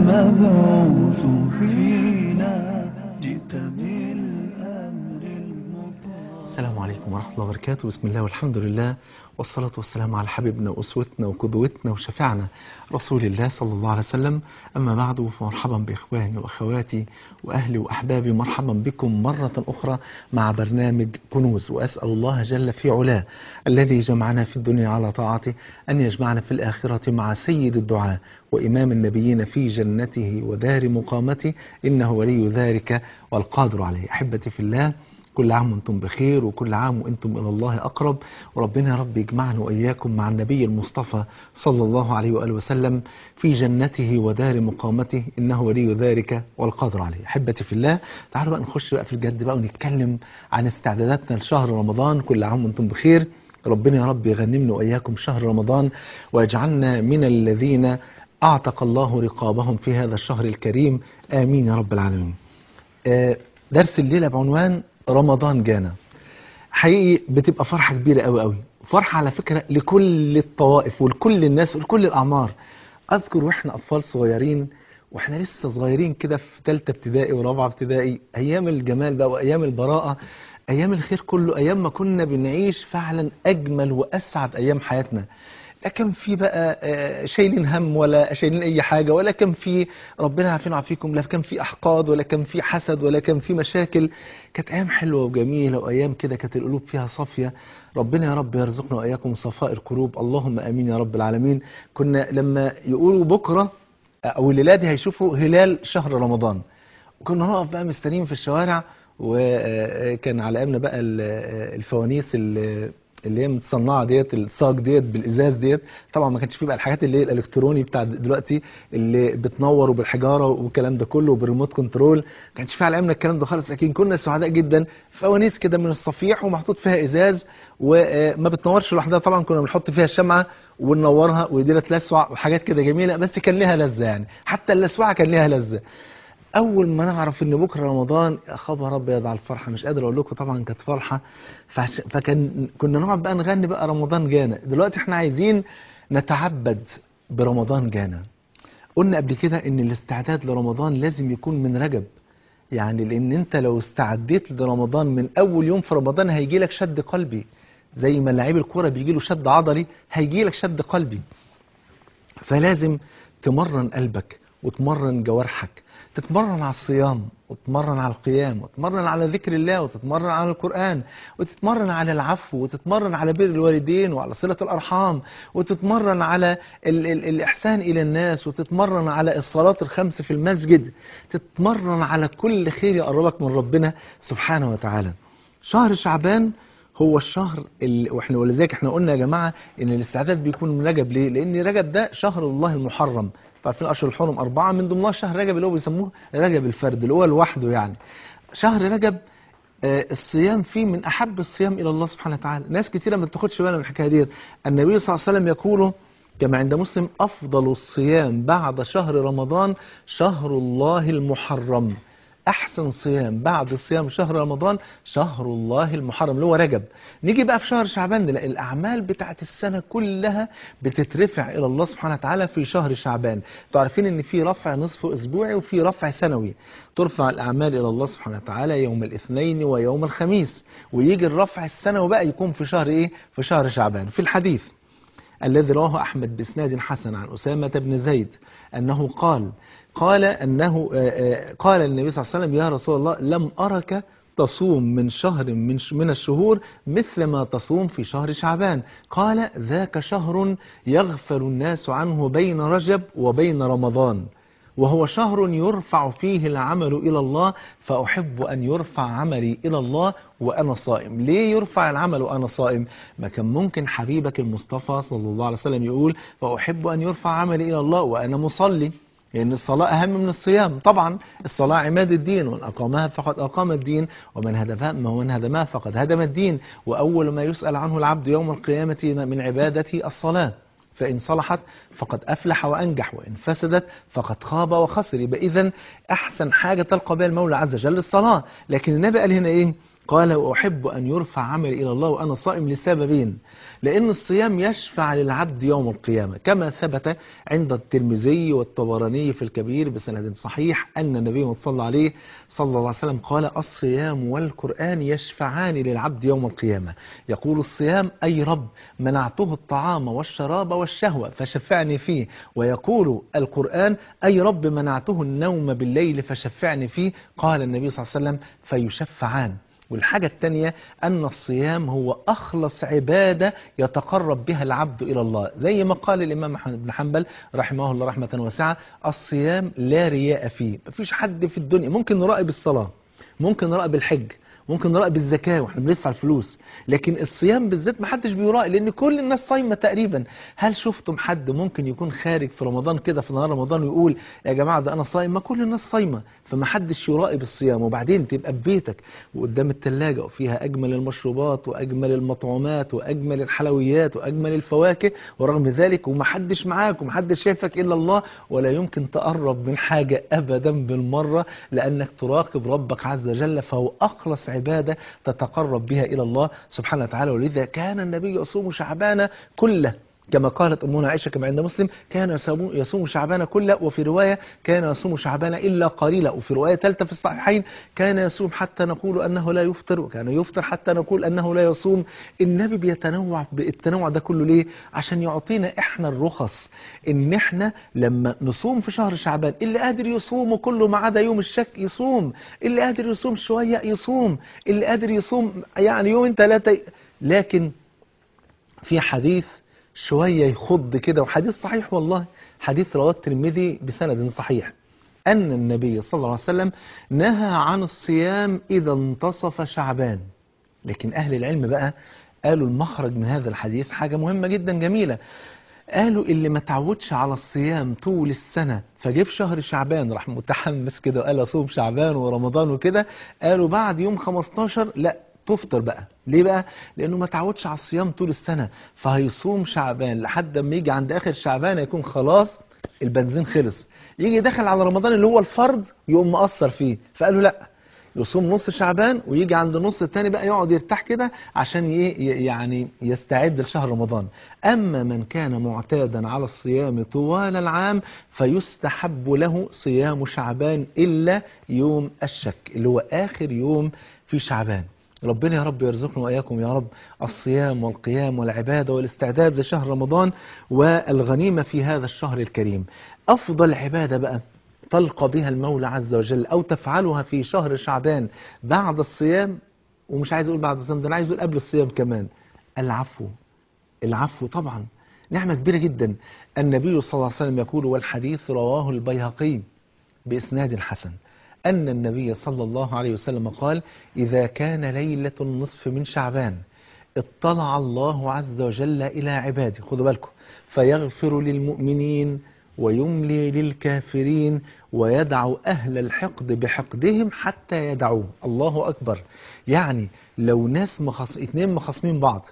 المبعوث فينا جئت بالأمر المطاع السلام عليكم ورحمة الله وبركاته بسم الله والحمد لله والصلاة والسلام على حبيبنا وأسوتنا وقدوتنا وشفيعنا رسول الله صلى الله عليه وسلم أما بعد فمرحبا بإخواني وأخواتي وأهلي وأحبابي مرحبا بكم مرة أخرى مع برنامج كنوز وأسأل الله جل في علاه الذي جمعنا في الدنيا على طاعته أن يجمعنا في الآخرة مع سيد الدعاء وإمام النبيين في جنته ودار مقامته إنه ولي ذلك والقادر عليه أحبتي في الله كل عام وانتم بخير وكل عام وانتم الى الله اقرب وربنا يا رب يجمعنا واياكم مع النبي المصطفى صلى الله عليه واله وسلم في جنته ودار مقامته انه ولي ذلك والقادر عليه احبتي في الله تعالوا بقى نخش بقى في الجد بقى ونتكلم عن استعداداتنا لشهر رمضان كل عام وانتم بخير ربنا يا رب يغنمنا واياكم شهر رمضان ويجعلنا من الذين اعتق الله رقابهم في هذا الشهر الكريم امين يا رب العالمين آه، درس الليله بعنوان رمضان جانا حقيقي بتبقى فرحة كبيرة قوي قوي فرحة على فكرة لكل الطوائف ولكل الناس ولكل الأعمار أذكر وإحنا أطفال صغيرين وإحنا لسه صغيرين كده في ثالثة ابتدائي ورابعة ابتدائي أيام الجمال بقى وأيام البراءة أيام الخير كله أيام ما كنا بنعيش فعلا أجمل وأسعد أيام حياتنا لا كان في بقى آه، شايلين هم ولا شايلين اي حاجه ولا كان في ربنا يعافينا ويعافيكم لا كان في احقاد ولا كان في حسد ولا كان في مشاكل كانت ايام حلوه وجميله وايام كده كانت القلوب فيها صافيه ربنا يا رب يرزقنا واياكم صفاء القلوب اللهم امين يا رب العالمين كنا لما يقولوا بكره او الليله دي هيشوفوا هلال شهر رمضان وكنا نقف بقى مستنيين في الشوارع وكان على ايامنا بقى ال- الفوانيس اللي اللي هي متصنعه ديت الصاج ديت بالازاز ديت طبعا ما كانش فيه بقى الحاجات اللي هي الالكتروني بتاع دلوقتي اللي بتنور وبالحجاره والكلام ده كله وبالريموت كنترول ما كانش فيه على ايامنا الكلام ده خالص لكن كنا سعداء جدا فوانيس كده من الصفيح ومحطوط فيها ازاز وما بتنورش لوحدها طبعا كنا بنحط فيها الشمعه وننورها ودي تلسع وحاجات كده جميله بس كان لها لذه يعني حتى اللسوعه كان لها لذه اول ما نعرف ان بكره رمضان يا خبر ابيض على الفرحه مش قادر اقول لكم طبعا كانت فرحه فعش... فكان كنا نقعد بقى نغني بقى رمضان جانا دلوقتي احنا عايزين نتعبد برمضان جانا قلنا قبل كده ان الاستعداد لرمضان لازم يكون من رجب يعني لان انت لو استعديت لرمضان من اول يوم في رمضان هيجي لك شد قلبي زي ما لعيب الكوره بيجي له شد عضلي هيجي لك شد قلبي فلازم تمرن قلبك وتمرن جوارحك تتمرن على الصيام وتتمرن على القيام وتتمرن على ذكر الله وتتمرن على القرآن وتتمرن على العفو وتتمرن على بر الوالدين وعلى صلة الأرحام وتتمرن على ال ال الإحسان إلى الناس وتتمرن على الصلاة الخمس في المسجد تتمرن على كل خير يقربك من ربنا سبحانه وتعالى شهر شعبان هو الشهر اللي واحنا ولذلك احنا قلنا يا جماعه ان الاستعداد بيكون من رجب ليه؟ لان رجب ده شهر الله المحرم عارفين اشهر الحرم اربعه من ضمنها شهر رجب اللي هو بيسموه رجب الفرد اللي هو لوحده يعني شهر رجب آه، الصيام فيه من احب الصيام الى الله سبحانه وتعالى ناس كتيره ما بتاخدش بالها من الحكايه ديت النبي صلى الله عليه وسلم يقول كما عند مسلم افضل الصيام بعد شهر رمضان شهر الله المحرم احسن صيام بعد صيام شهر رمضان شهر الله المحرم اللي هو رجب نيجي بقى في شهر شعبان نلاقي الاعمال بتاعت السنه كلها بتترفع الى الله سبحانه وتعالى في شهر شعبان تعرفين ان في رفع نصف اسبوعي وفي رفع سنوي ترفع الاعمال الى الله سبحانه وتعالى يوم الاثنين ويوم الخميس ويجي الرفع السنوي بقى يكون في شهر ايه في شهر شعبان في الحديث الذي رواه أحمد بإسناد حسن عن أسامة بن زيد أنه قال قال أنه آه، آه، قال النبي صلى الله عليه وسلم يا رسول الله لم أرك تصوم من شهر من ش- من الشهور مثل ما تصوم في شهر شعبان قال ذاك شهر يغفل الناس عنه بين رجب وبين رمضان وهو شهر يرفع فيه العمل إلى الله فأحب أن يرفع عملي إلى الله وأنا صائم ليه يرفع العمل وأنا صائم ما كان ممكن حبيبك المصطفى صلى الله عليه وسلم يقول فأحب أن يرفع عملي إلى الله وأنا مصلي لأن الصلاة أهم من الصيام طبعا الصلاة عماد الدين ومن أقامها فقد أقام الدين ومن هدمها ومن هدمها فقد هدم الدين وأول ما يسأل عنه العبد يوم القيامة من عبادته الصلاة فإن صلحت فقد أفلح وأنجح وإن فسدت فقد خاب وخسر يبقى إذا أحسن حاجة تلقى بها المولى عز وجل الصلاة لكن النبي قال هنا إيه قال وأحب أن يرفع عملي إلى الله وأنا صائم لسببين لأن الصيام يشفع للعبد يوم القيامة كما ثبت عند الترمذي والطبراني في الكبير بسند صحيح أن النبي صلى عليه صلى الله عليه وسلم قال الصيام والقرآن يشفعان للعبد يوم القيامة يقول الصيام أي رب منعته الطعام والشراب والشهوة فشفعني فيه ويقول القرآن أي رب منعته النوم بالليل فشفعني فيه قال النبي صلى الله عليه وسلم فيشفعان والحاجة التانية أن الصيام هو أخلص عبادة يتقرب بها العبد إلى الله زي ما قال الإمام أحمد بن حنبل رحمه الله رحمة واسعة الصيام لا رياء فيه مفيش حد في الدنيا ممكن نراقب الصلاة ممكن نراقب الحج ممكن نراقب الزكاة واحنا بندفع الفلوس لكن الصيام بالذات ما حدش بيراقب لان كل الناس صايمة تقريبا هل شفتم حد ممكن يكون خارج في رمضان كده في نهار رمضان ويقول يا جماعة ده انا صايم ما كل الناس صايمة فما حدش يراقب الصيام وبعدين تبقى في بيتك وقدام التلاجة وفيها اجمل المشروبات واجمل المطعومات واجمل الحلويات واجمل الفواكه ورغم ذلك وما حدش معاك وما حدش شايفك الا الله ولا يمكن تقرب من حاجة ابدا بالمرة لانك تراقب ربك عز وجل فهو اخلص عبادة تتقرب بها إلى الله سبحانه وتعالى ولذا كان النبي يصوم شعبان كله كما قالت أمنا عائشة كما عند مسلم كان يصوم- يصوم شعبان كله وفي رواية كان يصوم شعبان إلا قليلا وفي رواية ثالثة في الصحيحين كان يصوم حتى نقول أنه لا يفطر وكان يفطر حتى نقول أنه لا يصوم النبي بيتنوع بالتنوع ده كله ليه عشان يعطينا إحنا الرخص إن إحنا لما نصوم في شهر شعبان اللي قادر يصوم كله ما عدا يوم الشك يصوم اللي قادر يصوم شوية يصوم اللي قادر يصوم يعني يومين ثلاثة لكن في حديث شوية يخض كده وحديث صحيح والله حديث رواه الترمذي بسند صحيح أن النبي صلى الله عليه وسلم نهى عن الصيام إذا انتصف شعبان لكن أهل العلم بقى قالوا المخرج من هذا الحديث حاجة مهمة جدا جميلة قالوا اللي ما تعودش على الصيام طول السنة فجه في شهر شعبان راح متحمس كده وقال اصوم شعبان ورمضان وكده قالوا بعد يوم 15 لا تفطر بقى ليه بقى لانه ما تعودش على الصيام طول السنة فهيصوم شعبان لحد ما يجي عند اخر شعبان يكون خلاص البنزين خلص يجي داخل على رمضان اللي هو الفرض يقوم مقصر فيه فقالوا لا يصوم نص شعبان ويجي عند النص التاني بقى يقعد يرتاح كده عشان ي- ي- يعني يستعد لشهر رمضان أما من كان معتادا على الصيام طوال العام فيستحب له صيام شعبان إلا يوم الشك اللي هو آخر يوم في شعبان ربنا يا رب يرزقنا وإياكم يا رب الصيام والقيام والعبادة والاستعداد لشهر رمضان والغنيمة في هذا الشهر الكريم أفضل عبادة بقى تلقى بها المولى عز وجل أو تفعلها في شهر شعبان بعد الصيام ومش عايز أقول بعد الصيام ده أنا عايز أقول قبل الصيام كمان العفو العفو طبعا نعمة كبيرة جدا النبي صلى الله عليه وسلم يقول والحديث رواه البيهقي بإسناد حسن أن النبي صلى الله عليه وسلم قال إذا كان ليلة النصف من شعبان اطلع الله عز وجل إلى عباده خذوا بالكم فيغفر للمؤمنين ويملي للكافرين ويدع أهل الحقد بحقدهم حتى يدعوه الله أكبر يعني لو ناس مخص... اتنين مخصمين بعض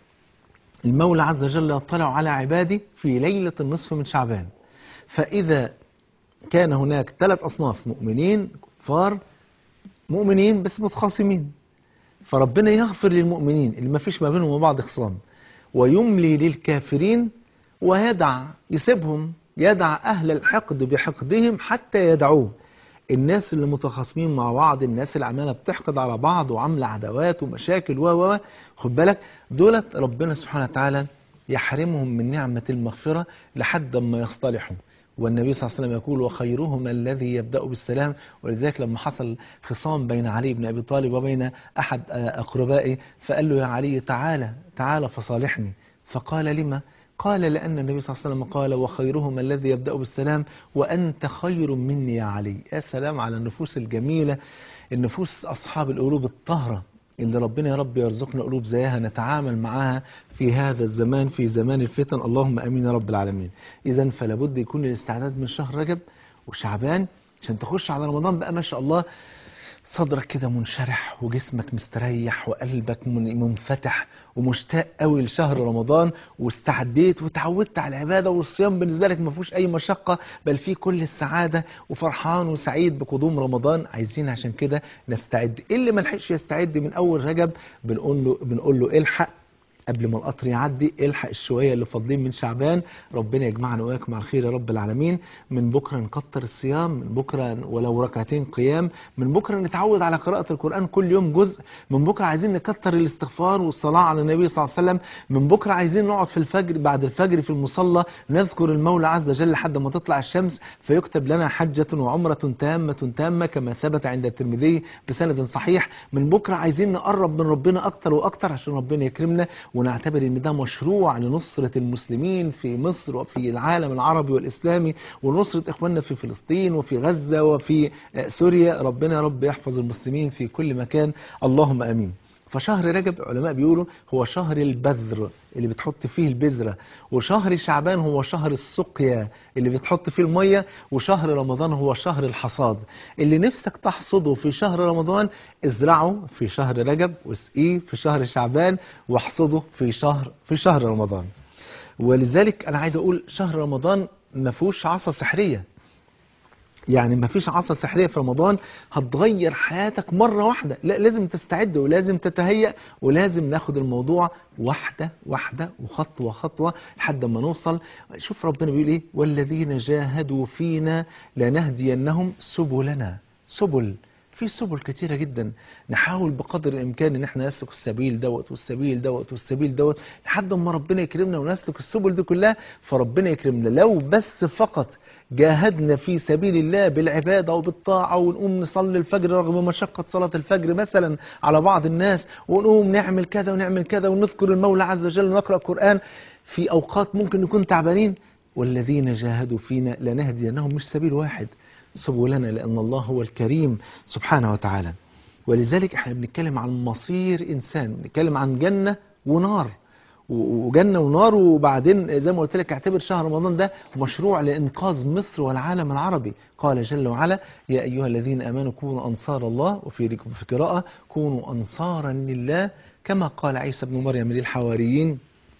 المولى عز وجل يطلع على عباده في ليلة النصف من شعبان فإذا كان هناك ثلاث أصناف مؤمنين كفار مؤمنين بس متخاصمين فربنا يغفر للمؤمنين اللي ما فيش ما بينهم وبعض خصام ويملي للكافرين ويدع يسيبهم يدع أهل الحقد بحقدهم حتى يدعوه الناس اللي متخاصمين مع بعض الناس اللي عماله بتحقد على بعض وعامله عداوات ومشاكل و و خد بالك دولت ربنا سبحانه وتعالى يحرمهم من نعمة المغفرة لحد ما يصطلحوا والنبي صلى الله عليه وسلم يقول وخيرهم الذي يبدأ بالسلام ولذلك لما حصل خصام بين علي بن أبي طالب وبين أحد أقربائه فقال له يا علي تعالى تعالى فصالحني فقال لما قال لأن النبي صلى الله عليه وسلم قال وخيرهم الذي يبدأ بالسلام وأنت خير مني يا علي يا سلام على النفوس الجميلة النفوس أصحاب القلوب الطاهرة اللي ربنا يا رب يرزقنا قلوب زيها نتعامل معاها في هذا الزمان في زمان الفتن اللهم امين يا رب العالمين اذا فلا بد يكون الاستعداد من شهر رجب وشعبان عشان تخش على رمضان بقى ما شاء الله صدرك كده منشرح وجسمك مستريح وقلبك من- منفتح ومشتاق قوي لشهر رمضان واستعديت وتعودت على العباده والصيام بالنسبه لك ما فيهوش اي مشقه بل فيه كل السعاده وفرحان وسعيد بقدوم رمضان عايزين عشان كده نستعد اللي ما لحقش يستعد من اول رجب بنقول له بنقول له الحق قبل ما القطر يعدي الحق الشويه اللي فاضلين من شعبان ربنا يجمعنا واياك مع الخير يا رب العالمين من بكره نكتر الصيام من بكره ولو ركعتين قيام من بكره نتعود على قراءه القران كل يوم جزء من بكره عايزين نكتر الاستغفار والصلاه على النبي صلى الله عليه وسلم من بكره عايزين نقعد في الفجر بعد الفجر في المصلى نذكر المولى عز وجل لحد ما تطلع الشمس فيكتب لنا حجه وعمره تامه تامه كما ثبت عند الترمذي بسند صحيح من بكره عايزين نقرب من ربنا اكتر واكتر عشان ربنا يكرمنا ونعتبر ان ده مشروع لنصرة المسلمين في مصر وفي العالم العربي والاسلامي ونصرة اخواننا في فلسطين وفي غزة وفي آه، سوريا ربنا يا رب يحفظ المسلمين في كل مكان اللهم امين فشهر رجب علماء بيقولوا هو شهر البذر اللي بتحط فيه البذرة وشهر شعبان هو شهر السقيا اللي بتحط فيه المية وشهر رمضان هو شهر الحصاد اللي نفسك تحصده في شهر رمضان ازرعه في شهر رجب واسقيه في شهر شعبان واحصده في شهر في شهر رمضان ولذلك انا عايز اقول شهر رمضان ما فيهوش عصا سحريه يعني ما فيش عصا سحريه في رمضان هتغير حياتك مره واحده لا لازم تستعد ولازم تتهيأ ولازم ناخد الموضوع واحده واحده وخطوه خطوه لحد ما نوصل شوف ربنا بيقول ايه والذين جاهدوا فينا لنهدينهم سبلنا سبل في سبل كتيرة جدا نحاول بقدر الإمكان إن احنا نسلك السبيل دوت والسبيل دوت والسبيل دوت لحد ما ربنا يكرمنا ونسلك السبل دي كلها فربنا يكرمنا لو بس فقط جاهدنا في سبيل الله بالعبادة وبالطاعة ونقوم نصلي الفجر رغم مشقة صلاة الفجر مثلا على بعض الناس ونقوم نعمل كذا ونعمل كذا ونذكر المولى عز وجل ونقرأ القرآن في أوقات ممكن نكون تعبانين والذين جاهدوا فينا لنهدينهم مش سبيل واحد سبلنا لأن الله هو الكريم سبحانه وتعالى ولذلك احنا بنتكلم عن مصير إنسان بنتكلم عن جنة ونار و- وجنة ونار وبعدين زي ما قلت لك اعتبر شهر رمضان ده مشروع لإنقاذ مصر والعالم العربي قال جل وعلا يا أيها الذين آمنوا كونوا أنصار الله وفي في قراءة كونوا أنصارا لله كما قال عيسى بن مريم للحواريين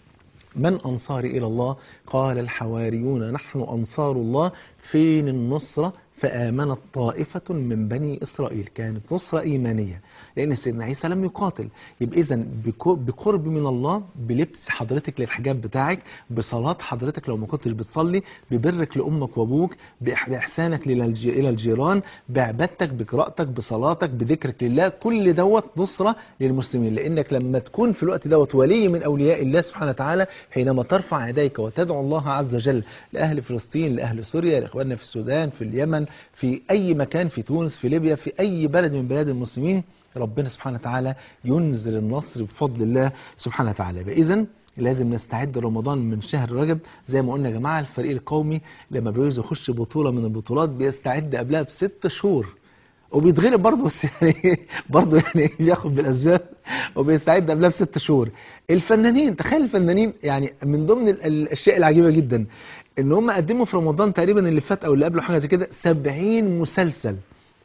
من أنصاري إلى الله قال الحواريون نحن أنصار الله فين النصرة فآمنت طائفة من بني إسرائيل كانت نصرة إيمانية لأن سيدنا عيسى لم يقاتل يبقى إذا بقرب من الله بلبس حضرتك للحجاب بتاعك بصلاة حضرتك لو ما كنتش بتصلي ببرك لأمك وأبوك بإح- بإحسانك للج- إلى الجيران بعبادتك بقراءتك بصلاتك بذكرك لله كل دوت نصرة للمسلمين لأنك لما تكون في الوقت دوت ولي من أولياء الله سبحانه وتعالى حينما ترفع يديك وتدعو الله عز وجل لأهل فلسطين لأهل سوريا لإخواننا في السودان في اليمن في أي مكان في تونس في ليبيا في أي بلد من بلاد المسلمين ربنا سبحانه وتعالى ينزل النصر بفضل الله سبحانه وتعالى إذا لازم نستعد رمضان من شهر رجب زي ما قلنا يا جماعة الفريق القومي لما بيعوز يخش بطولة من البطولات بيستعد قبلها بست شهور وبيتغلب برضه بس يعني برضه يعني بياخد بالاسباب وبيستعد قبلها بست شهور الفنانين تخيل الفنانين يعني من ضمن ال- الاشياء العجيبه جدا ان هم قدموا في رمضان تقريبا اللي فات او اللي قبله حاجه زي كده 70 مسلسل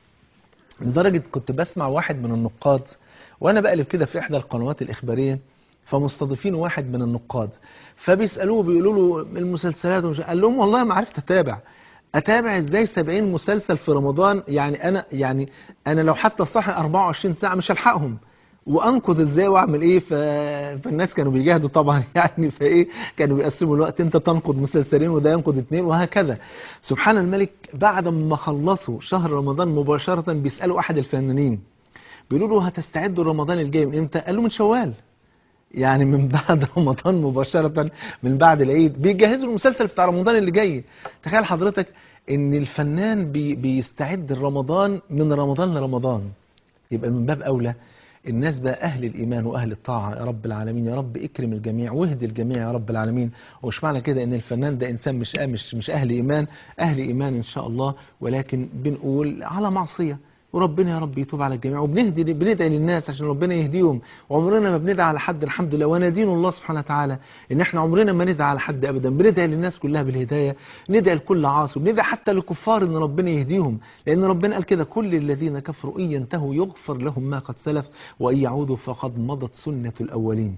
لدرجه كنت بسمع واحد من النقاد وانا بقلب كده في احدى القنوات الاخباريه فمستضيفين واحد من النقاد فبيسالوه بيقولوا له المسلسلات ومش قال لهم والله ما عرفت اتابع اتابع ازاي 70 مسلسل في رمضان يعني انا يعني انا لو حتى صاحي 24 ساعه مش هلحقهم وانقذ ازاي واعمل ايه ف... فالناس كانوا بيجاهدوا طبعا يعني فايه كانوا بيقسموا الوقت انت تنقذ مسلسلين وده ينقذ اثنين وهكذا سبحان الملك بعد ما خلصوا شهر رمضان مباشره بيسالوا احد الفنانين بيقولوا له هتستعدوا رمضان الجاي من امتى قال له من شوال يعني من بعد رمضان مباشرة من بعد العيد بيجهزوا المسلسل بتاع رمضان اللي جاي تخيل حضرتك ان الفنان بي بيستعد رمضان من رمضان لرمضان يبقى من باب اولى الناس بقى اهل الايمان واهل الطاعه يا رب العالمين يا رب اكرم الجميع واهدي الجميع يا رب العالمين ومش معنى كده ان الفنان ده انسان مش مش مش اهل ايمان اهل ايمان ان شاء الله ولكن بنقول على معصيه وربنا يا رب يتوب على الجميع وبنهدي بندعي للناس عشان ربنا يهديهم وعمرنا ما بندعي على حد الحمد لله وندين الله سبحانه وتعالى ان احنا عمرنا ما ندعي على حد ابدا بندعي للناس كلها بالهدايه ندعي لكل عاصي وبندعي حتى للكفار ان ربنا يهديهم لان ربنا قال كده كل الذين كفروا ان ينتهوا يغفر لهم ما قد سلف وان يعودوا فقد مضت سنه الاولين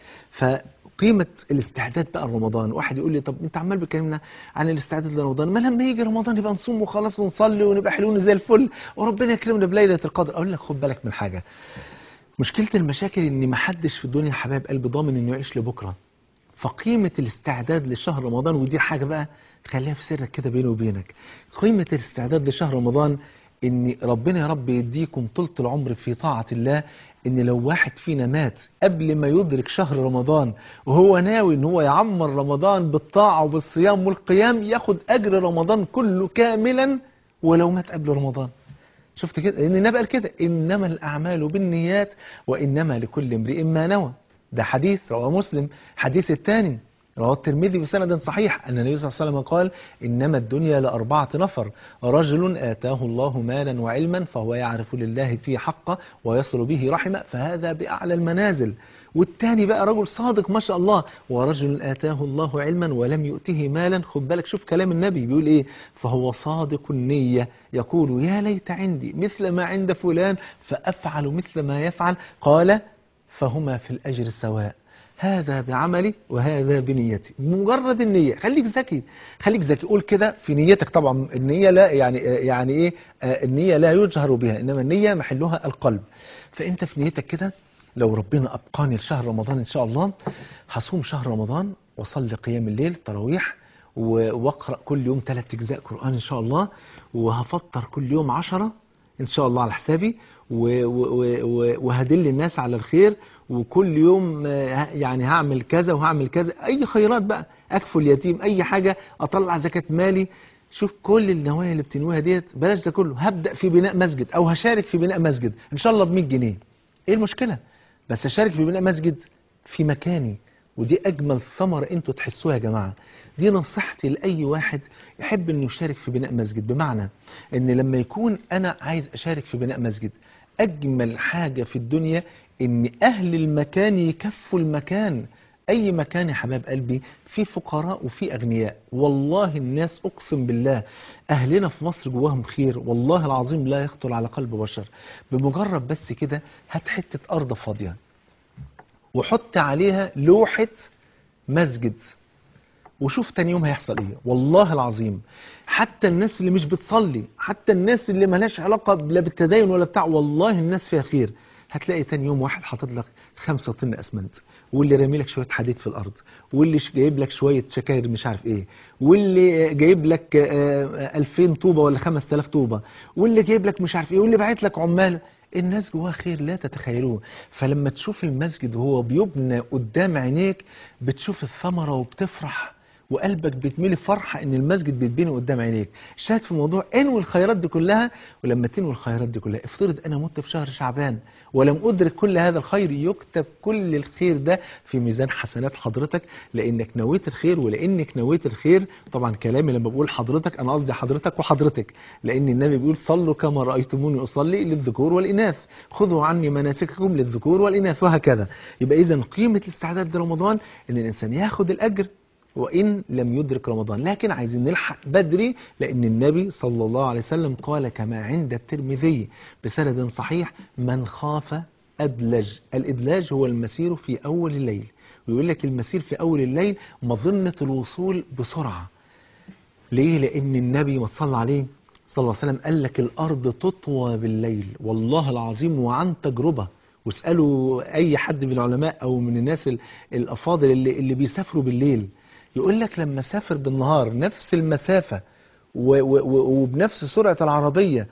فقيمة الاستعداد بقى لرمضان واحد يقول لي طب انت عمال بتكلمنا عن الاستعداد لرمضان ما لما يجي رمضان يبقى نصوم وخلاص ونصلي ونبقى حلوين زي الفل وربنا يكرمنا بليلة القدر اقول لك خد بالك من حاجة مشكلة المشاكل ان ما حدش في الدنيا حبايب قلبي ضامن انه يعيش لبكرة فقيمة الاستعداد لشهر رمضان ودي حاجة بقى خليها في سرك كده بيني وبينك قيمة الاستعداد لشهر رمضان ان ربنا يا رب يديكم طولة العمر في طاعة الله ان لو واحد فينا مات قبل ما يدرك شهر رمضان وهو ناوي ان هو يعمر رمضان بالطاعة وبالصيام والقيام ياخد اجر رمضان كله كاملا ولو مات قبل رمضان شفت كده لان النبي قال كده انما الاعمال بالنيات وانما لكل امرئ ما نوى ده حديث رواه مسلم حديث الثاني رواه الترمذي بسند صحيح أن النبي صلى الله عليه وسلم قال إنما الدنيا لأربعة نفر رجل آتاه الله مالا وعلما فهو يعرف لله فيه حقه ويصل به رحمه فهذا بأعلى المنازل والتاني بقى رجل صادق ما شاء الله ورجل آتاه الله علما ولم يؤته مالا خد بالك شوف كلام النبي بيقول إيه فهو صادق النية يقول يا ليت عندي مثل ما عند فلان فأفعل مثل ما يفعل قال فهما في الأجر سواء هذا بعملي وهذا بنيتي مجرد النية خليك ذكي خليك ذكي قول كده في نيتك طبعا النية لا يعني يعني ايه آه، النية لا يجهر بها انما النية محلها القلب فانت في نيتك كده لو ربنا ابقاني لشهر رمضان ان شاء الله هصوم شهر رمضان واصلي قيام الليل تراويح و- واقرا كل يوم ثلاث اجزاء قران ان شاء الله وهفطر كل يوم عشرة ان شاء الله على حسابي و- و- و- وهدل الناس على الخير وكل يوم آه، يعني هعمل كذا وهعمل كذا اي خيرات بقى اكفل يتيم اي حاجه اطلع زكاه مالي شوف كل النوايا اللي بتنويها ديت بلاش ده كله هبدا في بناء مسجد او هشارك في بناء مسجد ان شاء الله ب 100 جنيه ايه المشكله بس اشارك في بناء مسجد في مكاني ودي اجمل ثمره انتوا تحسوها يا جماعه دي نصيحتي لاي واحد يحب انه يشارك في بناء مسجد بمعنى ان لما يكون انا عايز اشارك في بناء مسجد اجمل حاجه في الدنيا ان اهل المكان يكفوا المكان اي مكان يا حباب قلبي في فقراء وفي اغنياء والله الناس اقسم بالله اهلنا في مصر جواهم خير والله العظيم لا يخطر على قلب بشر بمجرد بس كده هات حته ارض فاضيه وحط عليها لوحه مسجد وشوف تاني يوم هيحصل ايه والله العظيم حتى الناس اللي مش بتصلي حتى الناس اللي ملهاش علاقة لا بالتدين ولا بتاع والله الناس فيها خير هتلاقي تاني يوم واحد حاطط لك خمسة طن اسمنت واللي رامي لك شوية حديد في الارض واللي ش- جايب لك شوية شكاير مش عارف ايه واللي جايب لك آه، 2000 طوبة ولا 5000 طوبة واللي جايب لك مش عارف ايه واللي باعت لك عمال الناس جواها خير لا تتخيلوه فلما تشوف المسجد وهو بيبنى قدام عينيك بتشوف الثمرة وبتفرح وقلبك بيتملي فرحة ان المسجد بيتبني قدام عينيك شاهد في الموضوع انوي الخيرات دي كلها ولما تنوي الخيرات دي كلها افترض انا مت في شهر شعبان ولم ادرك كل هذا الخير يكتب كل الخير ده في ميزان حسنات حضرتك لانك نويت الخير ولانك نويت الخير طبعا كلامي لما بقول حضرتك انا قصدي حضرتك وحضرتك لان النبي بيقول صلوا كما رايتموني اصلي للذكور والاناث خذوا عني مناسككم للذكور والاناث وهكذا يبقى اذا قيمه الاستعداد لرمضان ان الانسان ياخد الاجر وإن لم يدرك رمضان لكن عايزين نلحق بدري لأن النبي صلى الله عليه وسلم قال كما عند الترمذي بسند صحيح من خاف أدلج الإدلاج هو المسير في أول الليل ويقول لك المسير في أول الليل مظنة الوصول بسرعة ليه لأن النبي ما صلى عليه صلى الله عليه وسلم قال لك الأرض تطوى بالليل والله العظيم وعن تجربة واسألوا أي حد من العلماء أو من الناس ال- الأفاضل اللي, اللي بيسافروا بالليل يقول لك لما سافر بالنهار نفس المسافة و- و- و- وبنفس سرعة العربية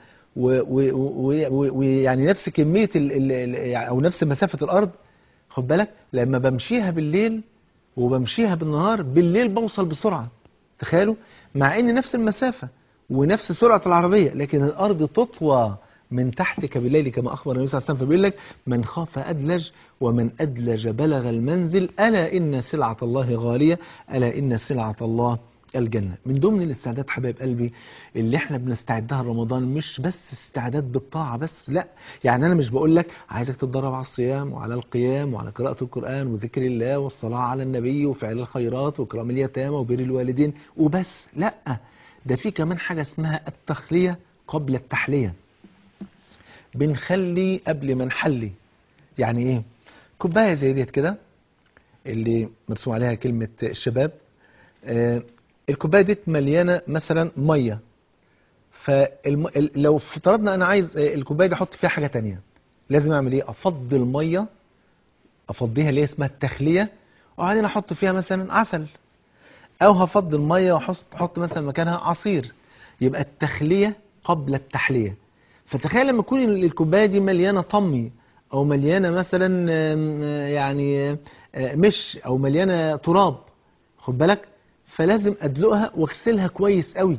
ويعني نفس كمية ال ال ال يعني أو نفس مسافة الأرض خد بالك لما بمشيها بالليل وبمشيها بالنهار بالليل بوصل بسرعة تخيلوا مع ان نفس المسافة ونفس سرعة العربية لكن الأرض تطوى من تحتك بالليل كما أخبر النبي صلى الله عليه وسلم فبيقول لك من خاف أدلج ومن أدلج بلغ المنزل ألا إن سلعة الله غالية ألا إن سلعة الله الجنة من ضمن الاستعداد حبايب قلبي اللي احنا بنستعدها لرمضان مش بس استعداد بالطاعة بس لا يعني انا مش بقول لك عايزك تتدرب على الصيام وعلى القيام وعلى قراءة القرآن وذكر الله والصلاة على النبي وفعل الخيرات وكرام اليتامى وبر الوالدين وبس لا ده في كمان حاجة اسمها التخلية قبل التحلية بنخلي قبل ما نحلي يعني ايه كوبايه زي ديت كده اللي مرسوم عليها كلمه الشباب آه الكوبايه ديت مليانه مثلا ميه فلو افترضنا انا عايز آه، الكوبايه دي احط فيها حاجه تانية لازم اعمل ايه افضي الميه افضيها اللي هي اسمها التخليه وبعدين احط فيها مثلا عسل او هفضي الميه واحط احط مثلا مكانها عصير يبقى التخليه قبل التحليه فتخيل لما تكون الكوبايه دي مليانه طمي او مليانه مثلا آم، آه، يعني آه، مش او مليانه تراب خد بالك فلازم ادلقها واغسلها كويس قوي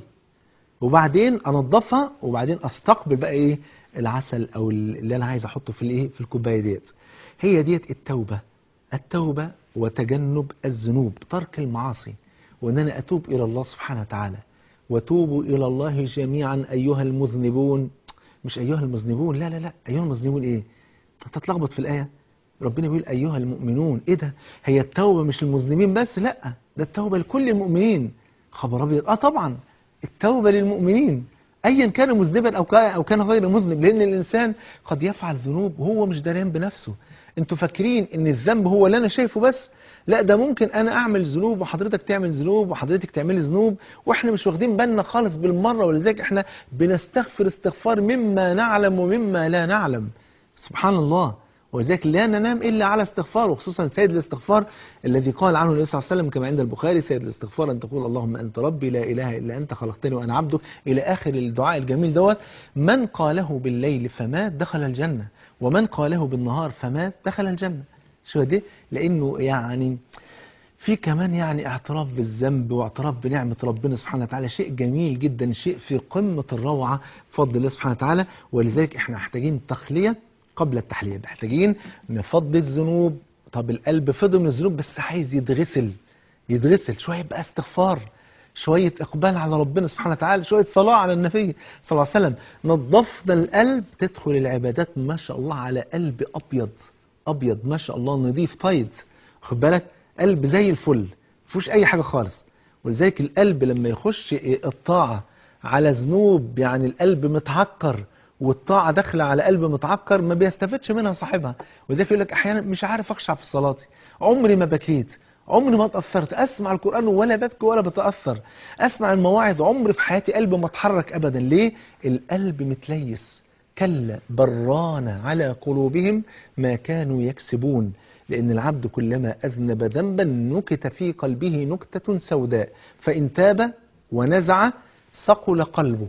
وبعدين انضفها وبعدين استقبل بقى ايه العسل او اللي انا عايز احطه في الايه في الكوبايه ديت هي ديت التوبه التوبه وتجنب الذنوب ترك المعاصي وان انا اتوب الى الله سبحانه وتعالى وتوبوا الى الله جميعا ايها المذنبون مش ايها المذنبون لا لا لا ايها المذنبون ايه انت تتلخبط في الايه ربنا بيقول ايها المؤمنون ايه ده هي التوبه مش المذنبين بس لا ده التوبه لكل المؤمنين خبر ابيض اه طبعا التوبه للمؤمنين ايا كان مذنبا او كان او كان غير مذنب لان الانسان قد يفعل ذنوب وهو مش داريان بنفسه انتوا فاكرين ان الذنب هو اللي انا شايفه بس لا ده ممكن انا اعمل ذنوب وحضرتك تعمل ذنوب وحضرتك تعملي ذنوب واحنا مش واخدين بالنا خالص بالمره ولذلك احنا بنستغفر استغفار مما نعلم ومما لا نعلم سبحان الله ولذلك لا ننام الا على استغفار وخصوصا سيد الاستغفار الذي قال عنه النبي صلى الله عليه وسلم كما عند البخاري سيد الاستغفار ان تقول اللهم انت ربي لا اله الا انت خلقتني وانا عبدك الى اخر الدعاء الجميل دوت من قاله بالليل فمات دخل الجنه ومن قاله بالنهار فمات دخل الجنه شو دي لانه يعني في كمان يعني اعتراف بالذنب واعتراف بنعمة ربنا سبحانه وتعالى شيء جميل جدا شيء في قمة الروعة بفضل الله سبحانه وتعالى ولذلك احنا محتاجين تخلية قبل التحلية محتاجين نفضي الذنوب طب القلب فضي من الذنوب بس عايز يتغسل يتغسل شوية بقى استغفار شوية إقبال على ربنا سبحانه وتعالى شوية صلاة على النبي صلى الله عليه وسلم نظفنا القلب تدخل العبادات ما شاء الله على قلب أبيض أبيض ما شاء الله نظيف طيب خد بالك قلب زي الفل مفيهوش أي حاجة خالص ولذلك القلب لما يخش الطاعة على ذنوب يعني القلب متعكر والطاعة داخلة على قلب متعكر ما بيستفدش منها صاحبها ولذلك يقول لك أحيانا مش عارف أخشع في صلاتي عمري ما بكيت عمري ما اتأثرت أسمع القرآن ولا ببكي ولا بتأثر أسمع المواعظ عمري في حياتي قلبي ما اتحرك أبدا ليه؟ القلب متليس كلا بران على قلوبهم ما كانوا يكسبون لأن العبد كلما أذنب ذنبا نكت في قلبه نكتة سوداء فإن تاب ونزع ثقل قلبه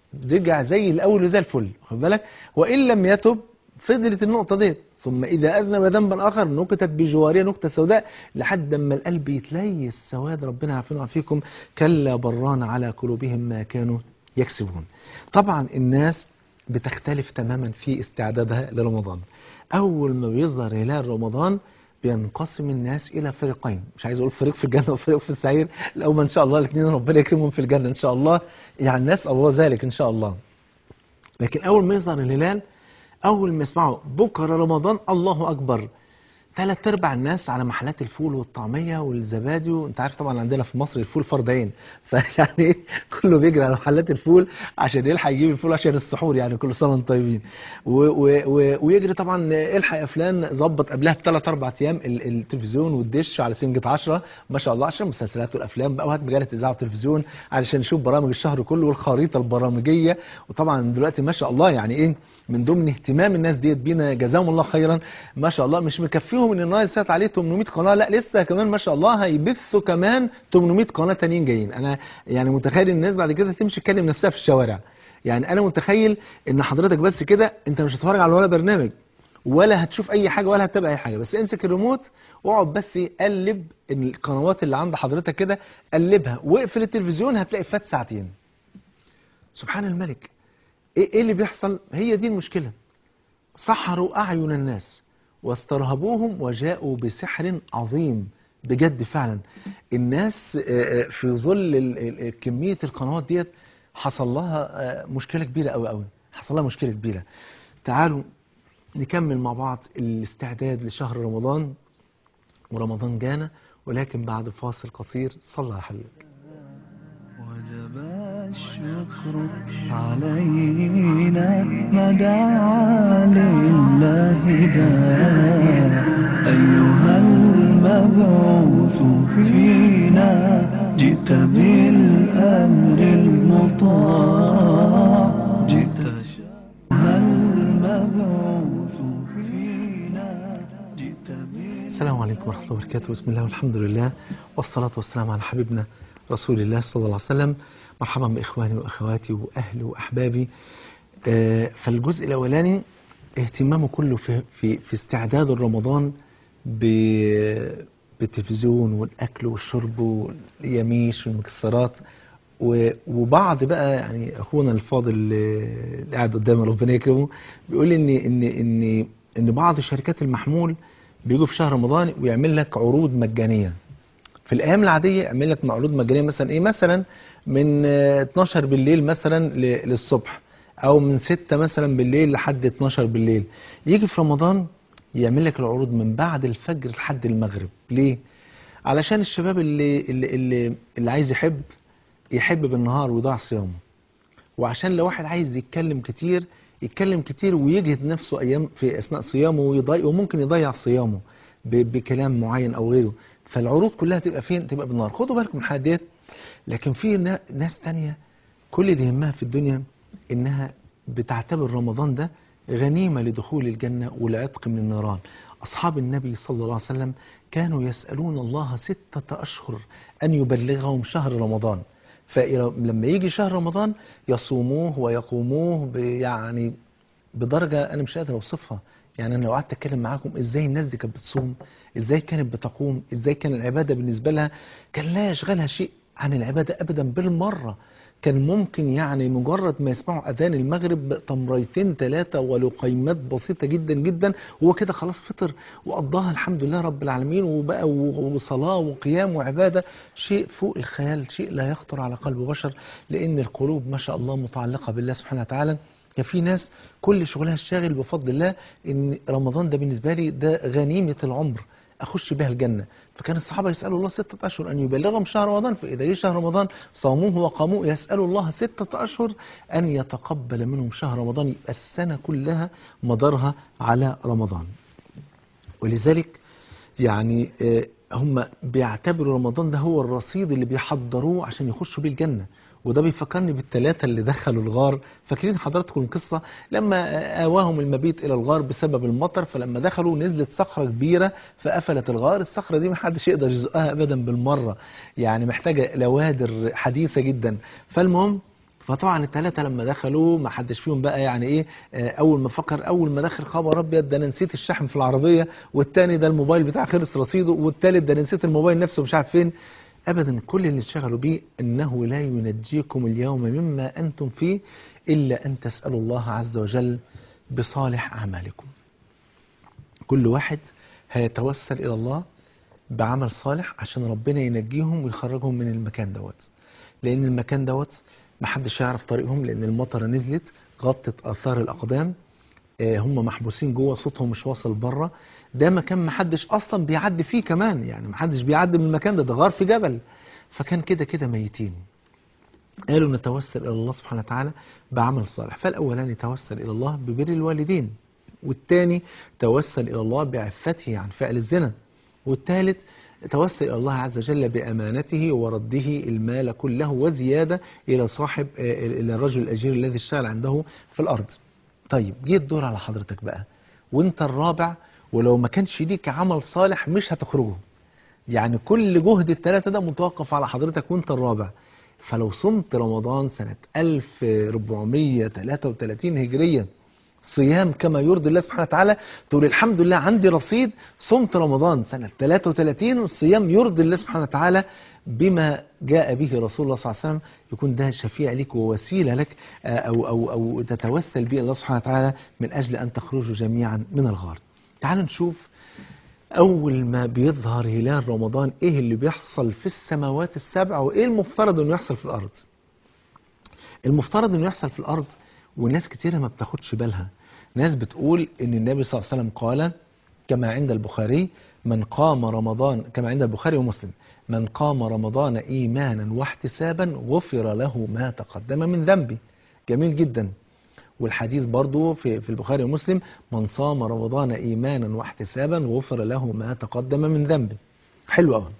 رجع زي الأول وزي الفل خد بالك وإن لم يتب فضلت النقطة دي ثم إذا أذنب ذنبا آخر نكتت بجوارها نكتة سوداء لحد ما القلب يتليس سواد ربنا يعافينا ويعافيكم كلا بران على قلوبهم ما كانوا يكسبون طبعا الناس بتختلف تماما في استعدادها لرمضان أول ما بيظهر هلال رمضان بينقسم الناس إلى فريقين مش عايز أقول فريق في الجنة وفريق في السعير الأول إن شاء الله الاثنين ربنا يكرمهم في الجنة إن شاء الله يعني نسأل الله ذلك إن شاء الله لكن أول ما يظهر الهلال أول ما يسمعوا بكرة رمضان الله أكبر ثلاث ارباع الناس على محلات الفول والطعميه والزبادي وانت عارف طبعا عندنا في مصر الفول فرضين فيعني إيه، كله بيجري على محلات الفول عشان يلحق يجيب الفول عشان السحور يعني كل سنه وانتم طيبين و و و ويجري طبعا الحق يا فلان ظبط قبلها بثلاث اربع ايام ال- التلفزيون والدش على سنجة 10 ما شاء الله عشان المسلسلات والافلام بقى وهات مجله اذاعه وتلفزيون علشان نشوف برامج الشهر كله والخريطه البرامجيه وطبعا دلوقتي ما شاء الله يعني ايه من ضمن اهتمام الناس ديت بينا جزاهم الله خيرا ما شاء الله مش مكفيهم ان النايل سات عليه 800 قناه لا لسه كمان ما شاء الله هيبثوا كمان 800 قناه تانيين جايين انا يعني متخيل الناس بعد كده تمشي تكلم نفسها في الشوارع يعني انا متخيل ان حضرتك بس كده انت مش هتتفرج على ولا برنامج ولا هتشوف اي حاجه ولا هتتابع اي حاجه بس امسك الريموت واقعد بس قلب القنوات اللي عند حضرتك كده قلبها واقفل التلفزيون هتلاقي فات ساعتين سبحان الملك ايه إيه اللي بيحصل هي دي المشكله سحروا اعين الناس واسترهبوهم وجاءوا بسحر عظيم بجد فعلا الناس آه، آه، في ظل ال- ال- ال- كمية القنوات ديت حصل لها آه، مشكلة كبيرة قوي قوي حصل لها مشكلة كبيرة تعالوا نكمل مع بعض الاستعداد لشهر رمضان ورمضان جانا ولكن بعد فاصل قصير صلى على حبيبك وجب الشكر علينا ما دعا لله داع أيها المبعوث فينا جئت بالأمر المطاع جئت أيها المبعوث فينا جئت بالأمر السلام عليكم ورحمة الله وبركاته بسم الله والحمد لله والصلاة والسلام على حبيبنا رسول الله صلى الله عليه وسلم مرحبا بإخواني وأخواتي وأهلي وأحبابي آه، فالجزء الأولاني اهتمامه كله في, في, في استعداد رمضان ب- بالتلفزيون والأكل والشرب واليميش والمكسرات و- وبعض بقى يعني اخونا الفاضل اللي قاعد قدامي ربنا يكرمه بيقول ان ان ان ان بعض شركات المحمول بيجوا في شهر رمضان ويعمل لك عروض مجانيه في الايام العاديه يعمل لك عروض مجانيه مثلا ايه مثلا من آه، 12 بالليل مثلا ل- للصبح او من 6 مثلا بالليل لحد 12 بالليل يجي في رمضان يعمل لك العروض من بعد الفجر لحد المغرب ليه علشان الشباب اللي اللي اللي, اللي عايز يحب يحب بالنهار ويضيع صيامه وعشان لو واحد عايز يتكلم كتير يتكلم كتير ويجهد نفسه ايام في اثناء صيامه ويضيع وممكن يضيع صيامه ب- بكلام معين او غيره فالعروض كلها تبقى فين تبقى بالنهار خدوا بالكم من الحاجات ديت لكن في نا- ناس تانية كل اللي يهمها في الدنيا انها بتعتبر رمضان ده غنيمة لدخول الجنة والعتق من النيران أصحاب النبي صلى الله عليه وسلم كانوا يسألون الله ستة أشهر أن يبلغهم شهر رمضان فلما يجي شهر رمضان يصوموه ويقوموه ب- يعني بدرجة أنا مش قادر أوصفها يعني أنا لو قعدت أتكلم معاكم إزاي الناس دي كانت بتصوم إزاي كانت بتقوم إزاي كان العبادة بالنسبة لها كان لا يشغلها شيء عن العبادة أبدا بالمرة كان ممكن يعني مجرد ما يسمعوا أذان المغرب تمريتين ثلاثة ولقيمات بسيطة جدا جدا وهو كده خلاص فطر وقضاها الحمد لله رب العالمين وبقى و- وصلاة وقيام وعبادة شيء فوق الخيال شيء لا يخطر على قلب بشر لأن القلوب ما شاء الله متعلقة بالله سبحانه وتعالى كان في ناس كل شغلها الشاغل بفضل الله ان رمضان ده بالنسبه لي ده غنيمه العمر اخش بها الجنه فكان الصحابه يسالوا الله ستة اشهر ان يبلغهم شهر رمضان فاذا جه شهر رمضان صاموه وقاموه يسالوا الله ستة اشهر ان يتقبل منهم شهر رمضان يبقى السنه كلها مدارها على رمضان ولذلك يعني آه، هم بيعتبروا رمضان ده هو الرصيد اللي بيحضروه عشان يخشوا بيه الجنة وده بيفكرني بالثلاثة اللي دخلوا الغار فاكرين حضراتكم القصة لما آه، آواهم المبيت إلى الغار بسبب المطر فلما دخلوا نزلت صخرة كبيرة فقفلت الغار الصخرة دي محدش يقدر يزقها أبدا بالمرة يعني محتاجة لوادر حديثة جدا فالمهم فطبعا الثلاثة لما دخلوا ما حدش فيهم بقى يعني ايه آه، اول ما فكر اول ما دخل خبر ابيض ده انا نسيت الشحن في العربية والتاني ده الموبايل بتاع خلص رصيده والتالت ده انا نسيت الموبايل نفسه مش عارف فين ابدا كل اللي اشتغلوا بيه انه لا ينجيكم اليوم مما انتم فيه الا ان تسألوا الله عز وجل بصالح اعمالكم كل واحد هيتوسل الى الله بعمل صالح عشان ربنا ينجيهم ويخرجهم من المكان دوت لان المكان دوت محدش يعرف طريقهم لان المطره نزلت غطت اثار الاقدام آه، هم محبوسين جوه صوتهم مش واصل بره ده مكان محدش اصلا بيعدي فيه كمان يعني محدش بيعدي من المكان ده ده غار في جبل فكان كده كده ميتين قالوا نتوسل الى الله سبحانه وتعالى بعمل صالح فالاولاني توسل الى الله ببر الوالدين والثاني توسل الى الله بعفته عن فعل الزنا والثالث توسل إلى الله عز وجل بأمانته ورده المال كله وزيادة إلى صاحب آه، إلى الرجل الأجير الذي اشتغل عنده في الأرض طيب جه الدور على حضرتك بقى وانت الرابع ولو ما كانش ليك عمل صالح مش هتخرجه يعني كل جهد الثلاثة ده متوقف على حضرتك وانت الرابع فلو صمت رمضان سنة 1433 هجرية صيام كما يرضي الله سبحانه وتعالى تقول الحمد لله عندي رصيد صمت رمضان سنة 33 صيام يرضي الله سبحانه وتعالى بما جاء به رسول الله صلى الله عليه وسلم يكون ده شفيع لك ووسيلة لك آه، أو, أو, أو تتوسل به الله سبحانه وتعالى من أجل أن تخرجوا جميعا من الغار تعالوا نشوف أول ما بيظهر هلال رمضان إيه اللي بيحصل في السماوات السبع وإيه المفترض إنه يحصل في الأرض المفترض إنه يحصل في الأرض وناس كتيرة ما بتاخدش بالها ناس بتقول إن النبي صلى الله عليه وسلم قال كما عند البخاري من قام رمضان كما عند البخاري ومسلم من قام رمضان إيمانا واحتسابا غفر له ما تقدم من ذنبه جميل جدا والحديث برضو في, في البخاري ومسلم من صام رمضان إيمانا واحتسابا غفر له ما تقدم من ذنبه حلو قوي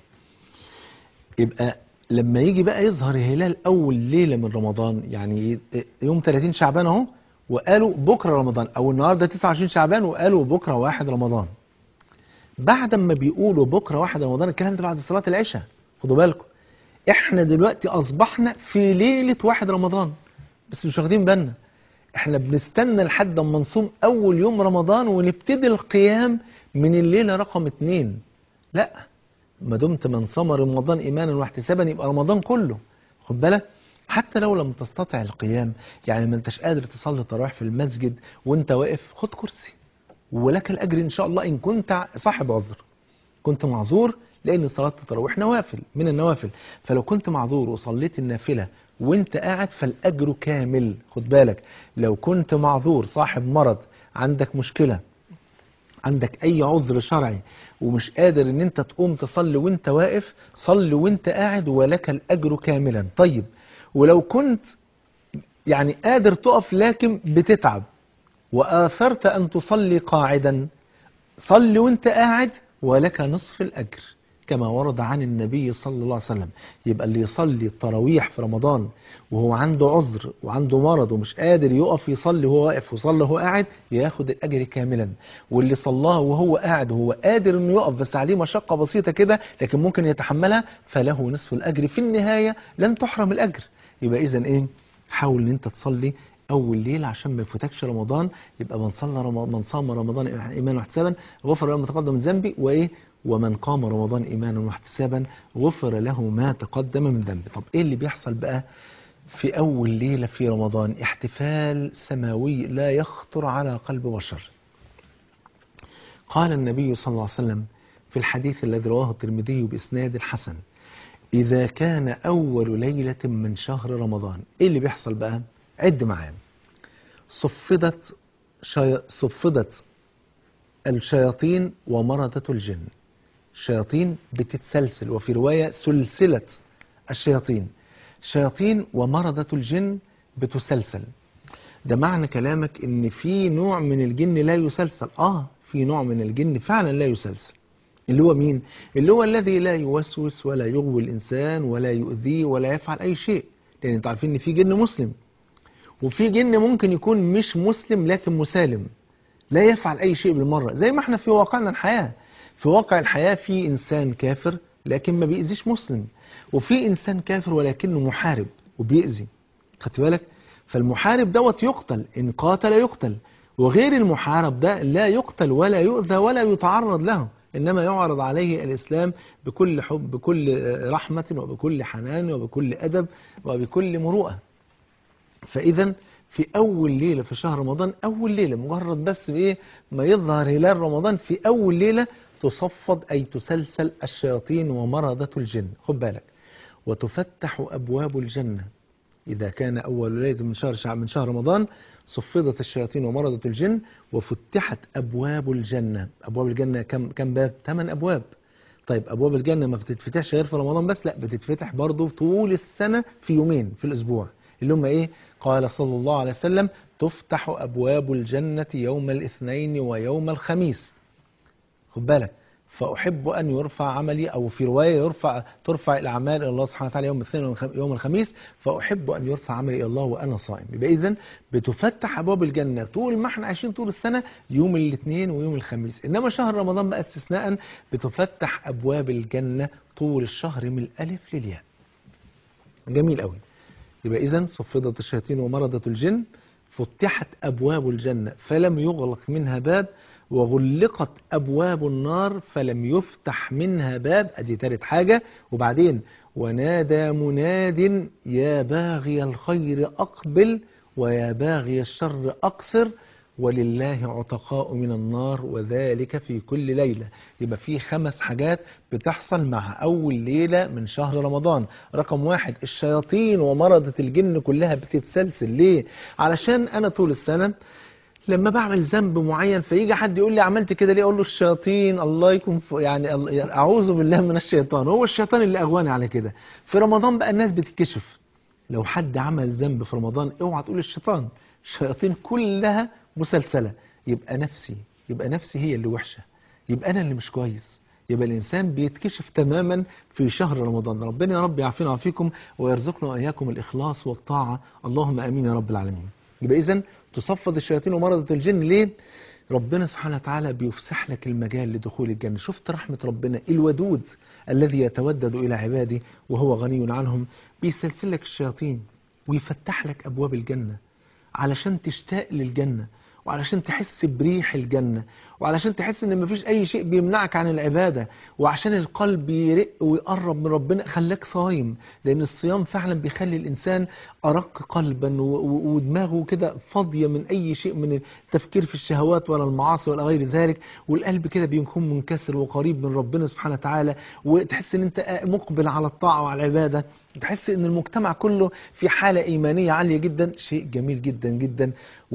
يبقى لما يجي بقى يظهر هلال أول ليلة من رمضان يعني يوم 30 شعبان أهو وقالوا بكرة رمضان أو النهاردة 29 شعبان وقالوا بكرة واحد رمضان بعد ما بيقولوا بكرة واحد رمضان الكلام ده بعد صلاة العشاء خدوا بالكم احنا دلوقتي أصبحنا في ليلة واحد رمضان بس مش واخدين بالنا احنا بنستنى لحد اما نصوم اول يوم رمضان ونبتدي القيام من الليله رقم اتنين لا ما دمت من صام رمضان ايمانا واحتسابا يبقى رمضان كله خد بالك حتى لو لم تستطع القيام يعني ما انتش قادر تصلي تراويح في المسجد وانت واقف خد كرسي ولك الاجر ان شاء الله ان كنت صاحب عذر كنت معذور لان صلاه التراويح نوافل من النوافل فلو كنت معذور وصليت النافله وانت قاعد فالاجر كامل خد بالك لو كنت معذور صاحب مرض عندك مشكله عندك اي عذر شرعي ومش قادر ان انت تقوم تصلي وانت واقف صلي وانت قاعد ولك الاجر كاملا طيب ولو كنت يعني قادر تقف لكن بتتعب واثرت ان تصلي قاعدا صل وانت قاعد ولك نصف الاجر كما ورد عن النبي صلى الله عليه وسلم يبقى اللي يصلي التراويح في رمضان وهو عنده عذر وعنده مرض ومش قادر يقف يصلي وهو واقف وصلي وهو قاعد ياخد الاجر كاملا واللي صلاها وهو قاعد وهو قادر انه يقف بس عليه مشقه بسيطه كده لكن ممكن يتحملها فله نصف الاجر في النهايه لن تحرم الاجر يبقى اذا ايه حاول ان انت تصلي اول ليله عشان ما يفوتكش رمضان يبقى من صلى رمضان من صام رمضان ايمانا واحتسابا غفر له ما تقدم من ذنبي وايه ومن قام رمضان ايمانا واحتسابا غفر له ما تقدم من ذنبه طب ايه اللي بيحصل بقى في اول ليله في رمضان احتفال سماوي لا يخطر على قلب بشر قال النبي صلى الله عليه وسلم في الحديث الذي رواه الترمذي باسناد حسن اذا كان اول ليله من شهر رمضان ايه اللي بيحصل بقى عد معايا صفدت شي... صفدت الشياطين ومردة الجن الشياطين بتتسلسل وفي رواية سلسلة الشياطين شياطين ومردة الجن بتسلسل ده معنى كلامك ان في نوع من الجن لا يسلسل اه في نوع من الجن فعلا لا يسلسل اللي هو مين اللي هو الذي لا يوسوس ولا يغوي الانسان ولا يؤذيه ولا يفعل اي شيء لان انتوا عارفين ان في جن مسلم وفي جن ممكن يكون مش مسلم لكن مسالم لا يفعل أي شيء بالمرة زي ما احنا في واقعنا الحياة في واقع الحياة في إنسان كافر لكن ما بيأذيش مسلم وفي إنسان كافر ولكنه محارب وبيأذي خدت بالك فالمحارب دوت يقتل إن قاتل يقتل وغير المحارب ده لا يقتل ولا يؤذى ولا يتعرض له إنما يعرض عليه الإسلام بكل حب بكل رحمة وبكل حنان وبكل أدب وبكل مروءة فإذا في أول ليلة في شهر رمضان أول ليلة مجرد بس إيه ما يظهر هلال رمضان في أول ليلة تصفد أي تسلسل الشياطين ومرضة الجن خد بالك وتفتح أبواب الجنة إذا كان أول ليلة من شهر شعب من شهر رمضان صفدت الشياطين ومرضة الجن وفتحت أبواب الجنة أبواب الجنة كم كم باب؟ ثمان أبواب طيب أبواب الجنة ما بتتفتحش غير في رمضان بس لا بتتفتح برضه طول السنة في يومين في الأسبوع اللي هم إيه؟ قال صلى الله عليه وسلم تفتح أبواب الجنة يوم الاثنين ويوم الخميس خد بالك فأحب أن يرفع عملي أو في رواية يرفع ترفع الأعمال إلى الله سبحانه وتعالى يوم الاثنين ويوم الخميس فأحب أن يرفع عملي إلى الله وأنا صائم يبقى إذن بتفتح أبواب الجنة طول ما احنا عايشين طول السنة يوم الاثنين ويوم الخميس إنما شهر رمضان بقى استثناء بتفتح أبواب الجنة طول الشهر من الألف للياء جميل قوي يبقى إذن صفدت الشياطين ومرضت الجن فتحت أبواب الجنة فلم يغلق منها باب وغلقت أبواب النار فلم يفتح منها باب أدي تالت حاجة وبعدين ونادى مناد يا باغي الخير أقبل ويا باغي الشر أقصر ولله عتقاء من النار وذلك في كل ليلة يبقى في خمس حاجات بتحصل مع أول ليلة من شهر رمضان رقم واحد الشياطين ومرضة الجن كلها بتتسلسل ليه علشان أنا طول السنة لما بعمل ذنب معين فيجي حد يقول لي عملت كده ليه اقول له الشياطين الله يكون ف... يعني ال- يعني اعوذ بالله من الشيطان هو الشيطان اللي اغواني على كده في رمضان بقى الناس بتتكشف لو حد عمل ذنب في رمضان اوعى تقول الشيطان الشياطين كلها مسلسلة يبقى نفسي يبقى نفسي هي اللي وحشة يبقى انا اللي مش كويس يبقى الانسان بيتكشف تماما في شهر رمضان ربنا يا رب يعافينا ويعافيكم ويرزقنا واياكم الاخلاص والطاعة اللهم امين يا رب العالمين يبقى اذا تصفد الشياطين ومرضة الجن ليه ربنا سبحانه وتعالى بيفسح لك المجال لدخول الجنة شفت رحمة ربنا الودود الذي يتودد إلى عباده وهو غني عنهم بيسلسل لك الشياطين ويفتح لك أبواب الجنة علشان تشتاق للجنة وعلشان تحس بريح الجنة وعلشان تحس ان مفيش اي شيء بيمنعك عن العبادة وعشان القلب يرق ويقرب من ربنا خلاك صايم لان الصيام فعلا بيخلي الانسان ارق قلبا و- و- ودماغه كده فاضية من اي شيء من التفكير في الشهوات ولا المعاصي ولا غير ذلك والقلب كده بيكون منكسر وقريب من ربنا سبحانه وتعالى وتحس ان انت مقبل على الطاعة وعلى العبادة تحس ان المجتمع كله في حالة ايمانية عالية جدا شيء جميل جدا جدا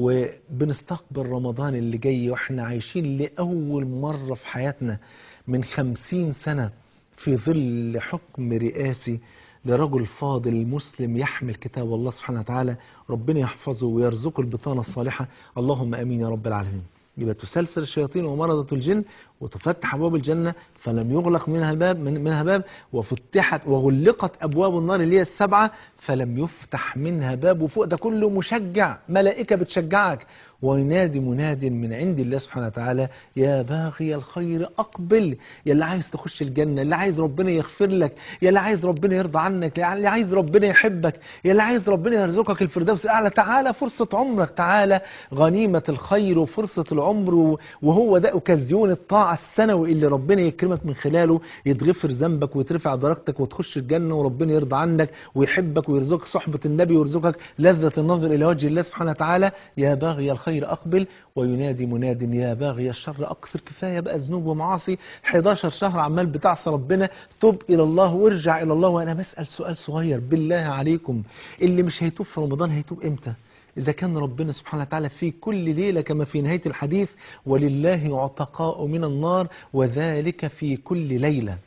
وبنستقبل رمضان اللي جاي واحنا عايشين لأول مرة في حياتنا من خمسين سنة في ظل حكم رئاسي لرجل فاضل مسلم يحمل كتاب الله سبحانه وتعالى ربنا يحفظه ويرزقه البطانة الصالحة اللهم امين يا رب العالمين يبقى تسلسل الشياطين ومرضة الجن وتفتح ابواب الجنة فلم يغلق منها باب من منها باب وفتحت وغلقت ابواب النار اللي هي السبعة فلم يفتح منها باب وفوق ده كله مشجع ملائكة بتشجعك وينادي مناد من عند الله سبحانه وتعالى يا باغي الخير أقبل يا اللي عايز تخش الجنة اللي عايز ربنا يغفر لك يا اللي عايز ربنا يرضى عنك يا اللي عايز ربنا يحبك يا اللي عايز ربنا يرزقك الفردوس الأعلى تعالى فرصة عمرك تعالى غنيمة الخير وفرصة العمر و- وهو ده أوكازيون الطاعة السنوي اللي ربنا يكرمك من خلاله يتغفر ذنبك ويترفع درجتك وتخش الجنة وربنا يرضى عنك ويحبك ويرزقك صحبة النبي ويرزقك لذة النظر إلى وجه الله سبحانه وتعالى يا باغي الخير أقبل وينادي مناد يا باغي الشر أقصر كفاية بقى ذنوب ومعاصي 11 شهر عمال بتعصى ربنا تب إلى الله وارجع إلى الله وأنا بسأل سؤال صغير بالله عليكم اللي مش هيتوب في رمضان هيتوب إمتى إذا كان ربنا سبحانه وتعالى في كل ليلة كما في نهاية الحديث ولله عتقاء من النار وذلك في كل ليلة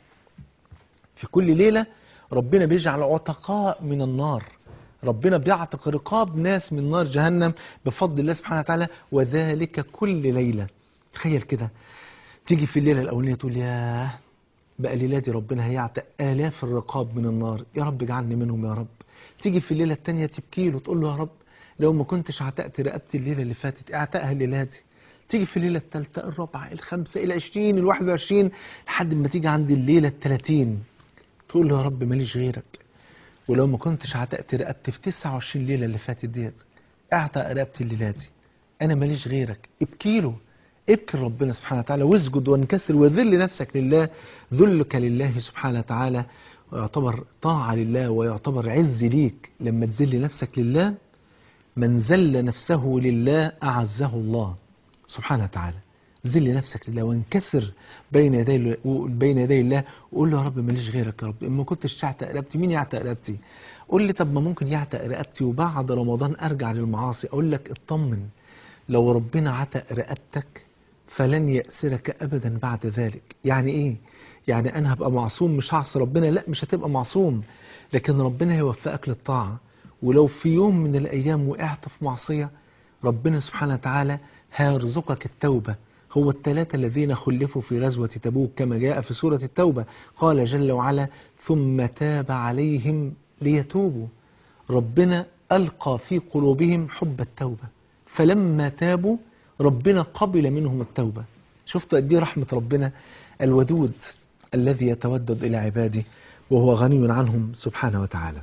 في كل ليلة ربنا بيجعل عتقاء من النار ربنا بيعتق رقاب ناس من نار جهنم بفضل الله سبحانه وتعالى وذلك كل ليلة تخيل كده تيجي في الليلة الأولانية تقول ياه بقى ليلاتي ربنا هيعتق آلاف الرقاب من النار يا رب اجعلني منهم يا رب تيجي في الليلة التانية تبكي له تقول له يا رب لو ما كنتش عتقت رقبتي الليلة اللي فاتت اعتقها الليلة دي تيجي في الليلة الثالثة الرابعة الخامسة العشرين الواحد وعشرين لحد ما تيجي عند الليلة الثلاثين تقول له يا رب ماليش غيرك ولو ما كنتش عتقت رقبتي في 29 ليلة اللي فاتت ديت اعتق رقبتي الليلة دي انا ماليش غيرك ابكي له ابكي ربنا سبحانه وتعالى واسجد وانكسر وذل نفسك لله ذلك لله سبحانه وتعالى ويعتبر طاعة لله ويعتبر عز ليك لما تذل نفسك لله من ذل نفسه لله أعزه الله سبحانه وتعالى ذل نفسك لله وانكسر بين يدي بين يدي الله وقول له يا رب ماليش غيرك يا رب إن ما كنتش تعتق رقبتي مين يعتق رقبتي قول لي طب ما ممكن يعتق رقبتي وبعد رمضان ارجع للمعاصي اقول لك اطمن لو ربنا عتق رقبتك فلن يأسرك ابدا بعد ذلك يعني ايه يعني انا هبقى معصوم مش هعصي ربنا لا مش هتبقى معصوم لكن ربنا هيوفقك للطاعة ولو في يوم من الايام وقعت في معصية ربنا سبحانه وتعالى هيرزقك التوبة هو الثلاثة الذين خلفوا في غزوة تبوك كما جاء في سورة التوبة قال جل وعلا ثم تاب عليهم ليتوبوا ربنا ألقى في قلوبهم حب التوبة فلما تابوا ربنا قبل منهم التوبة شفت قد ايه رحمة ربنا الودود الذي يتودد إلى عباده وهو غني عنهم سبحانه وتعالى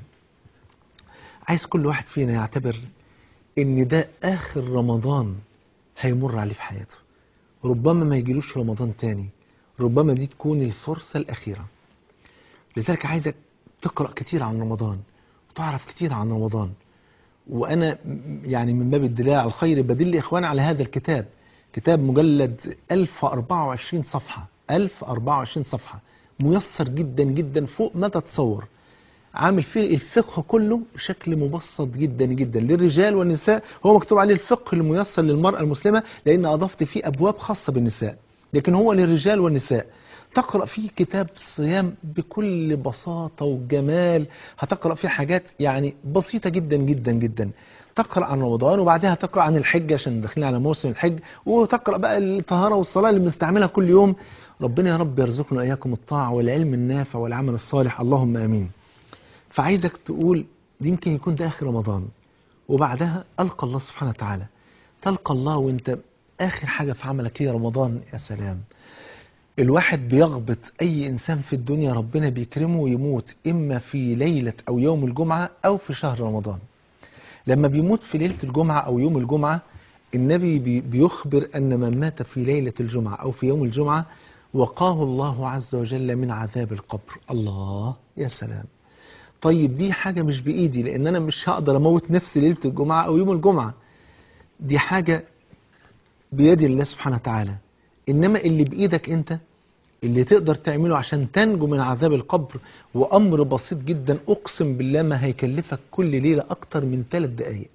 عايز كل واحد فينا يعتبر ان ده آخر رمضان هيمر عليه في حياته ربما ما يجيلوش رمضان تاني ربما دي تكون الفرصة الأخيرة لذلك عايزك تقرأ كتير عن رمضان وتعرف كتير عن رمضان وأنا م- يعني من باب الدلال على الخير بدل إخواني على هذا الكتاب كتاب مجلد 1024 صفحة 1024 صفحة ميسر جدا جدا فوق ما تتصور عامل فيه الفقه كله بشكل مبسط جدا جدا للرجال والنساء هو مكتوب عليه الفقه الميسر للمرأة المسلمة لأن أضفت فيه أبواب خاصة بالنساء لكن هو للرجال والنساء تقرأ فيه كتاب الصيام بكل بساطة وجمال هتقرأ فيه حاجات يعني بسيطة جدا جدا جدا تقرأ عن رمضان وبعدها تقرأ عن الحج عشان داخلين على موسم الحج وتقرأ بقى الطهارة والصلاة اللي بنستعملها كل يوم ربنا يا رب يرزقنا إياكم الطاعة والعلم النافع والعمل الصالح اللهم آمين فعايزك تقول يمكن يكون ده آخر رمضان وبعدها ألقى الله سبحانه وتعالى تلقى الله وانت آخر حاجة في عملك هي رمضان يا سلام الواحد بيغبط أي إنسان في الدنيا ربنا بيكرمه ويموت إما في ليلة أو يوم الجمعة أو في شهر رمضان لما بيموت في ليلة الجمعة أو يوم الجمعة النبي بي- بيخبر أن من مات في ليلة الجمعة أو في يوم الجمعة وقاه الله عز وجل من عذاب القبر الله يا سلام طيب دي حاجة مش بإيدي لأن أنا مش هقدر أموت نفسي ليلة الجمعة أو يوم الجمعة دي حاجة بيد الله سبحانه وتعالى إنما اللي بإيدك أنت اللي تقدر تعمله عشان تنجو من عذاب القبر وأمر بسيط جدا أقسم بالله ما هيكلفك كل ليلة أكتر من ثلاث دقايق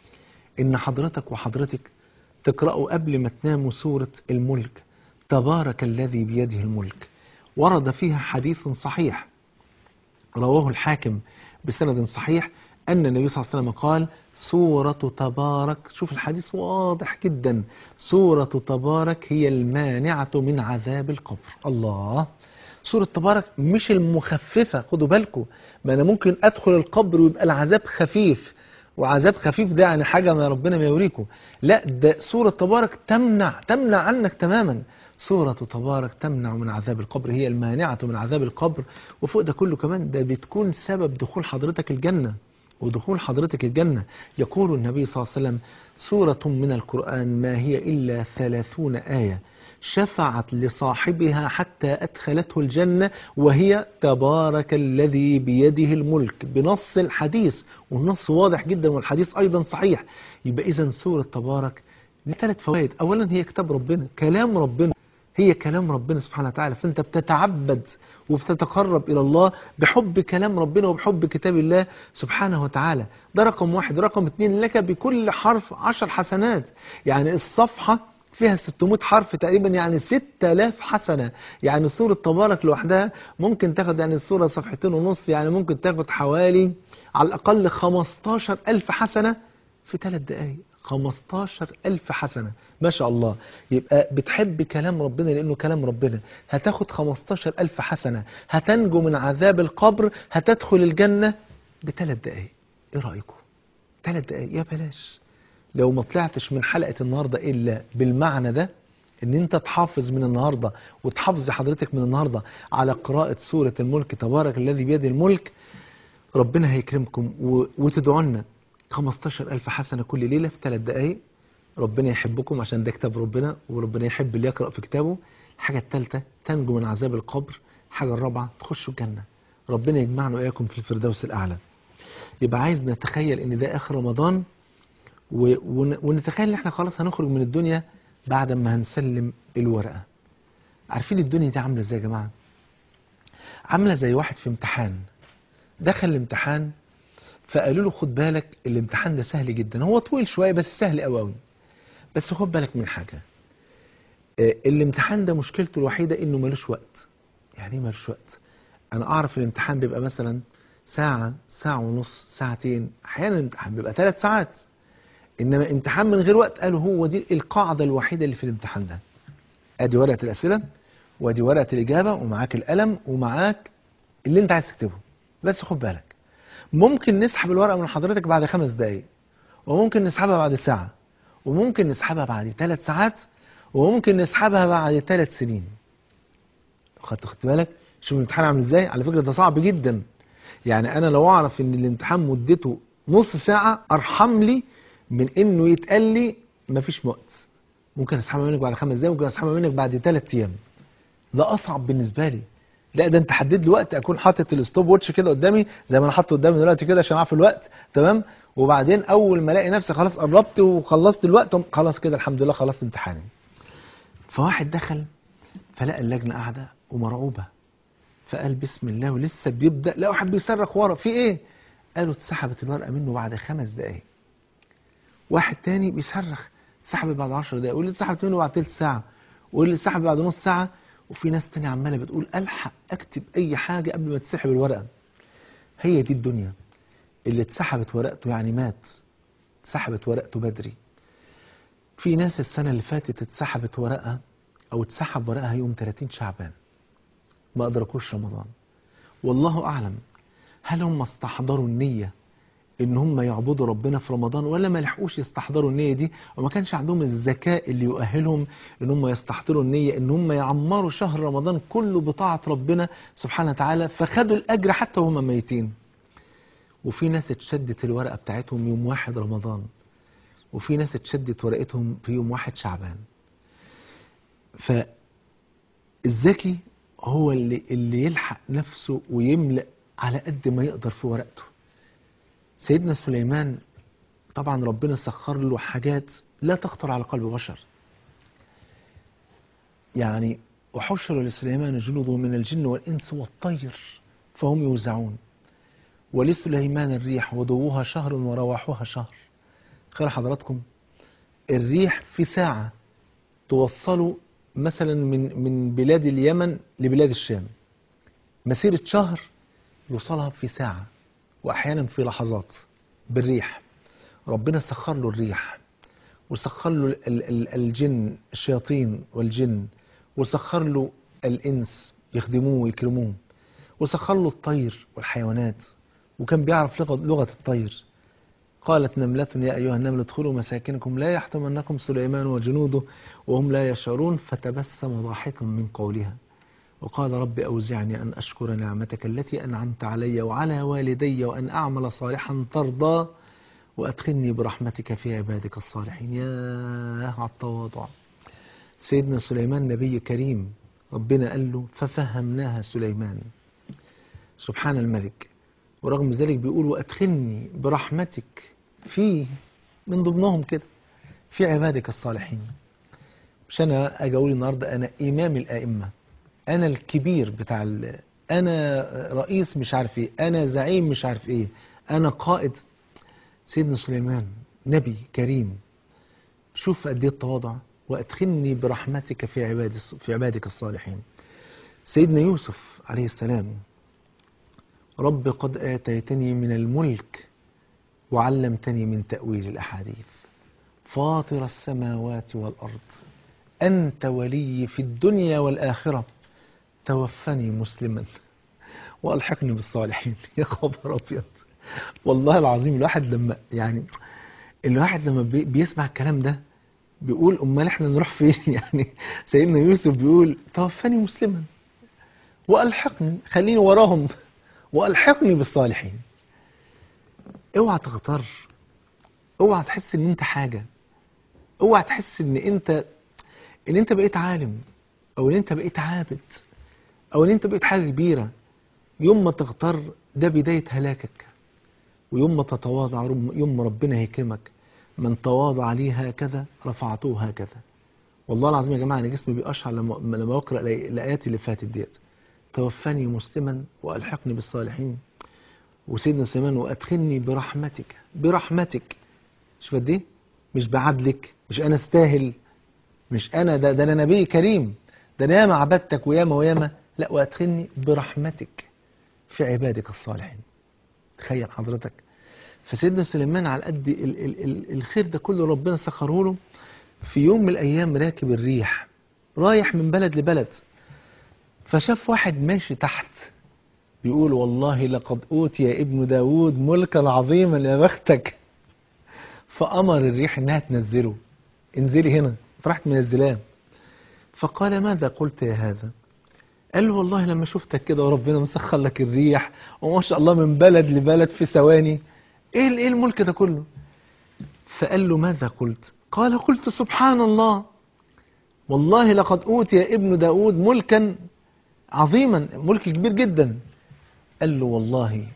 إن حضرتك وحضرتك تقرأوا قبل ما تناموا سورة الملك تبارك الذي بيده الملك ورد فيها حديث صحيح رواه الحاكم بسند صحيح أن النبي صلى الله عليه وسلم قال سورة تبارك شوف الحديث واضح جدا سورة تبارك هي المانعة من عذاب القبر الله سورة تبارك مش المخففة خدوا بالكم ما أنا ممكن أدخل القبر ويبقى العذاب خفيف وعذاب خفيف ده يعني حاجة ما ربنا ما يوريكم لا ده سورة تبارك تمنع تمنع عنك تماما سورة تبارك تمنع من عذاب القبر هي المانعة من عذاب القبر وفوق ده كله كمان ده بتكون سبب دخول حضرتك الجنة ودخول حضرتك الجنة يقول النبي صلى الله عليه وسلم سورة من القرآن ما هي إلا ثلاثون آية شفعت لصاحبها حتى أدخلته الجنة وهي تبارك الذي بيده الملك بنص الحديث والنص واضح جدا والحديث أيضا صحيح يبقى إذا سورة تبارك لها ثلاث فوائد أولا هي كتاب ربنا كلام ربنا هي كلام ربنا سبحانه وتعالى فأنت بتتعبد وبتتقرب إلى الله بحب كلام ربنا وبحب كتاب الله سبحانه وتعالى ده رقم واحد رقم اتنين لك بكل حرف عشر حسنات يعني الصفحة فيها 600 حرف تقريبا يعني 6000 حسنة يعني سورة تبارك لوحدها ممكن تاخد يعني السورة صفحتين ونص يعني ممكن تاخد حوالي على الأقل 15000 حسنة في ثلاث دقايق 15000 حسنة ما شاء الله يبقى بتحب كلام ربنا لأنه كلام ربنا هتاخد 15000 حسنة هتنجو من عذاب القبر هتدخل الجنة بثلاث دقايق ايه رأيكم ثلاث دقايق يا بلاش لو ما طلعتش من حلقة النهاردة إلا بالمعنى ده ان انت تحافظ من النهاردة وتحافظ حضرتك من النهاردة على قراءة سورة الملك تبارك الذي بيده الملك ربنا هيكرمكم و- وتدعوا لنا 15000 حسنة كل ليلة في ثلاث دقايق ربنا يحبكم عشان ده كتاب ربنا وربنا يحب اللي يقرأ في كتابه الحاجة الثالثة تنجو من عذاب القبر الحاجة الرابعة تخشوا الجنة ربنا يجمعنا وإياكم في الفردوس الأعلى يبقى عايز نتخيل ان ده آخر رمضان و- ون- ونتخيل ان احنا خلاص هنخرج من الدنيا بعد ما هنسلم الورقة عارفين الدنيا دي عاملة ازاي يا جماعة عاملة زي واحد في امتحان دخل الامتحان فقالوا له خد بالك الامتحان ده سهل جدا هو طويل شوية بس سهل قوي قوي بس خد بالك من حاجة آه، الامتحان ده مشكلته الوحيدة انه ملوش وقت يعني ايه ملوش وقت انا اعرف الامتحان بيبقى مثلا ساعة ساعة ونص ساعتين احيانا الامتحان بيبقى ثلاث ساعات انما امتحان من غير وقت قالوا هو دي القاعدة الوحيدة اللي في الامتحان ده ادي ورقة الاسئلة وادي ورقة الاجابة ومعاك القلم ومعاك اللي انت عايز تكتبه بس خد بالك ممكن نسحب الورقة من حضرتك بعد خمس دقايق وممكن نسحبها بعد ساعة وممكن نسحبها بعد ثلاث ساعات وممكن نسحبها بعد ثلاث سنين خدت خدت بالك شوف الامتحان عامل ازاي على فكرة ده صعب جدا يعني انا لو اعرف ان الامتحان مدته نص ساعة ارحم لي من انه يتقال لي مفيش وقت ممكن اسحبها منك بعد خمس دقايق ممكن اسحبها منك بعد ثلاث ايام ده اصعب بالنسبة لي لا ده انت حدد لي وقت اكون حاطط الستوب واتش كده قدامي زي ما انا حاطه قدامي دلوقتي كده عشان اعرف الوقت تمام وبعدين اول ما الاقي نفسي خلاص قربت وخلصت الوقت قم- خلاص كده الحمد لله خلصت امتحاني فواحد دخل فلقى اللجنه قاعده ومرعوبه فقال بسم الله ولسه بيبدا لقى واحد بيصرخ ورا في ايه قالوا اتسحبت الورقه منه بعد خمس دقائق واحد تاني بيصرخ اتسحبت بعد 10 دقائق واللي اتسحبت منه بعد ثلث ساعه واللي اتسحب بعد نص ساعه وفي ناس تانية عماله بتقول الحق اكتب اي حاجه قبل ما تسحب الورقه هي دي الدنيا اللي اتسحبت ورقته يعني مات اتسحبت ورقته بدري في ناس السنة اللي فاتت اتسحبت ورقة أو اتسحب ورقها يوم 30 شعبان ما أدركوش رمضان والله أعلم هل هم استحضروا النية إن هم يعبدوا ربنا في رمضان ولا ما لحقوش يستحضروا النية دي وما كانش عندهم الذكاء اللي يؤهلهم إن هم يستحضروا النية إن هم يعمروا شهر رمضان كله بطاعة ربنا سبحانه وتعالى فخدوا الأجر حتى وهم ميتين وفي ناس اتشدت الورقة بتاعتهم يوم واحد رمضان وفي ناس اتشدت ورقتهم في يوم واحد شعبان فالذكي هو اللي, اللي يلحق نفسه ويملأ على قد ما يقدر في ورقته سيدنا سليمان طبعا ربنا سخر له حاجات لا تخطر على قلب بشر يعني وحشر لسليمان جنوده من الجن والإنس والطير فهم يوزعون ولسليمان الريح غدوها شهر ورواحها شهر خير حضراتكم الريح في ساعة توصلوا مثلا من من بلاد اليمن لبلاد الشام مسيرة شهر يوصلها في ساعة وأحيانا في لحظات بالريح ربنا سخر له الريح وسخر له ال- ال- الجن الشياطين والجن وسخر له الإنس يخدموه ويكرموه وسخر له الطير والحيوانات وكان بيعرف لغة, لغة الطير قالت نملة يا أيها النمل ادخلوا مساكنكم لا يحطمنكم سليمان وجنوده وهم لا يشعرون فتبسم ضاحكا من قولها وقال رب أوزعني أن أشكر نعمتك التي أنعمت علي وعلى والدي وأن أعمل صالحا ترضى وأدخلني برحمتك في عبادك الصالحين يا على التواضع سيدنا سليمان نبي كريم ربنا قال له ففهمناها سليمان سبحان الملك ورغم ذلك بيقول وأدخلني برحمتك في من ضمنهم كده في عبادك الصالحين مش أنا أجي أقول النهاردة أنا إمام الأئمة أنا الكبير بتاع ال... أنا رئيس مش عارف إيه أنا زعيم مش عارف إيه أنا قائد سيدنا سليمان نبي كريم شوف قد ايه التواضع وادخلني برحمتك في عباد في عبادك الصالحين سيدنا يوسف عليه السلام رب قد آتيتني من الملك وعلمتني من تأويل الأحاديث فاطر السماوات والأرض أنت ولي في الدنيا والآخرة توفني مسلما وألحقني بالصالحين يا خبر أبيض والله العظيم الواحد لما يعني الواحد لما بي- بيسمع الكلام ده بيقول امال احنا نروح فين يعني سيدنا يوسف بيقول توفني مسلما والحقني خليني وراهم والحقني بالصالحين اوعى تغتر اوعى تحس ان انت حاجه اوعى تحس ان انت ان انت بقيت عالم او ان انت بقيت عابد او ان انت بقيت حاجه كبيره يوم ما تغتر ده بدايه هلاكك ويوم ما تتواضع رب- يوم ما ربنا هيكرمك من تواضع لي هكذا رفعته هكذا والله العظيم يا جماعه انا جسمي بيقشعر لما لما بقرا الآي- الايات اللي فاتت ديت توفني مسلما والحقني بالصالحين وسيدنا سليمان وادخلني برحمتك برحمتك شوف قد ايه مش بعدلك مش انا استاهل مش انا ده ده انا نبي كريم ده انا ياما عبدتك وياما وياما لا وادخلني برحمتك في عبادك الصالحين تخيل حضرتك فسيدنا سليمان على قد ال ال ال الخير ده كله ربنا سخره له في يوم من الايام راكب الريح رايح من بلد لبلد فشاف واحد ماشي تحت بيقول والله لقد اوتي ابن داود ملكا عظيما يا بختك فامر الريح انها تنزله انزلي هنا فراحت منزلاه فقال ماذا قلت يا هذا قال له والله لما شفتك كده وربنا مسخر لك الريح وما شاء الله من بلد لبلد في ثواني ايه ال- ايه الملك ده كله فقال له ماذا قلت قال قلت سبحان الله والله لقد اوتي ابن داود ملكا عظيما ملك كبير جدا قال له والله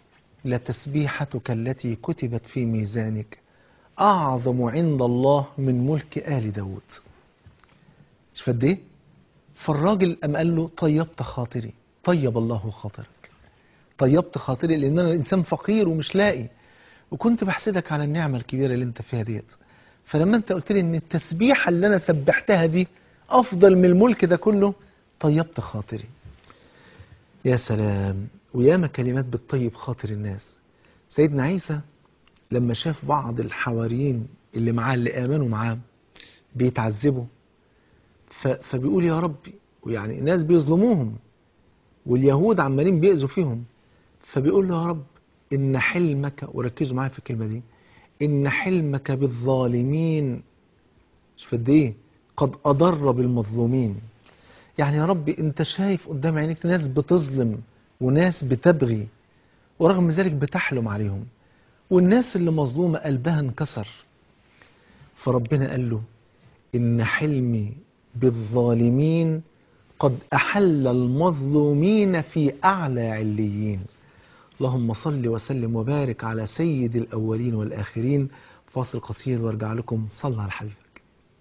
لتسبيحتك التي كتبت في ميزانك أعظم عند الله من ملك آل داود شوف قد ايه فالراجل قام قال له طيبت خاطري طيب الله خاطرك طيبت خاطري لان انا انسان فقير ومش لاقي وكنت بحسدك على النعمه الكبيره اللي انت فيها ديت فلما انت قلت لي ان التسبيحه اللي انا سبحتها دي افضل من الملك ده كله طيبت خاطري يا سلام وياما كلمات بتطيب خاطر الناس سيدنا عيسى لما شاف بعض الحواريين اللي معاه اللي امنوا معاه بيتعذبوا ف- فبيقول يا ربي ويعني ناس بيظلموهم واليهود عمالين بيأذوا فيهم فبيقول له يا رب إن حلمك وركزوا معايا في الكلمة دي إن حلمك بالظالمين شوف قد إيه قد أضر بالمظلومين يعني يا رب أنت شايف قدام عينيك ناس بتظلم وناس بتبغي ورغم ذلك بتحلم عليهم والناس اللي مظلومة قلبها انكسر فربنا قال له إن حلمي بالظالمين قد أحل المظلومين في أعلى عليين اللهم صل وسلم وبارك على سيد الأولين والآخرين فاصل قصير وارجع لكم صلى على حبيبك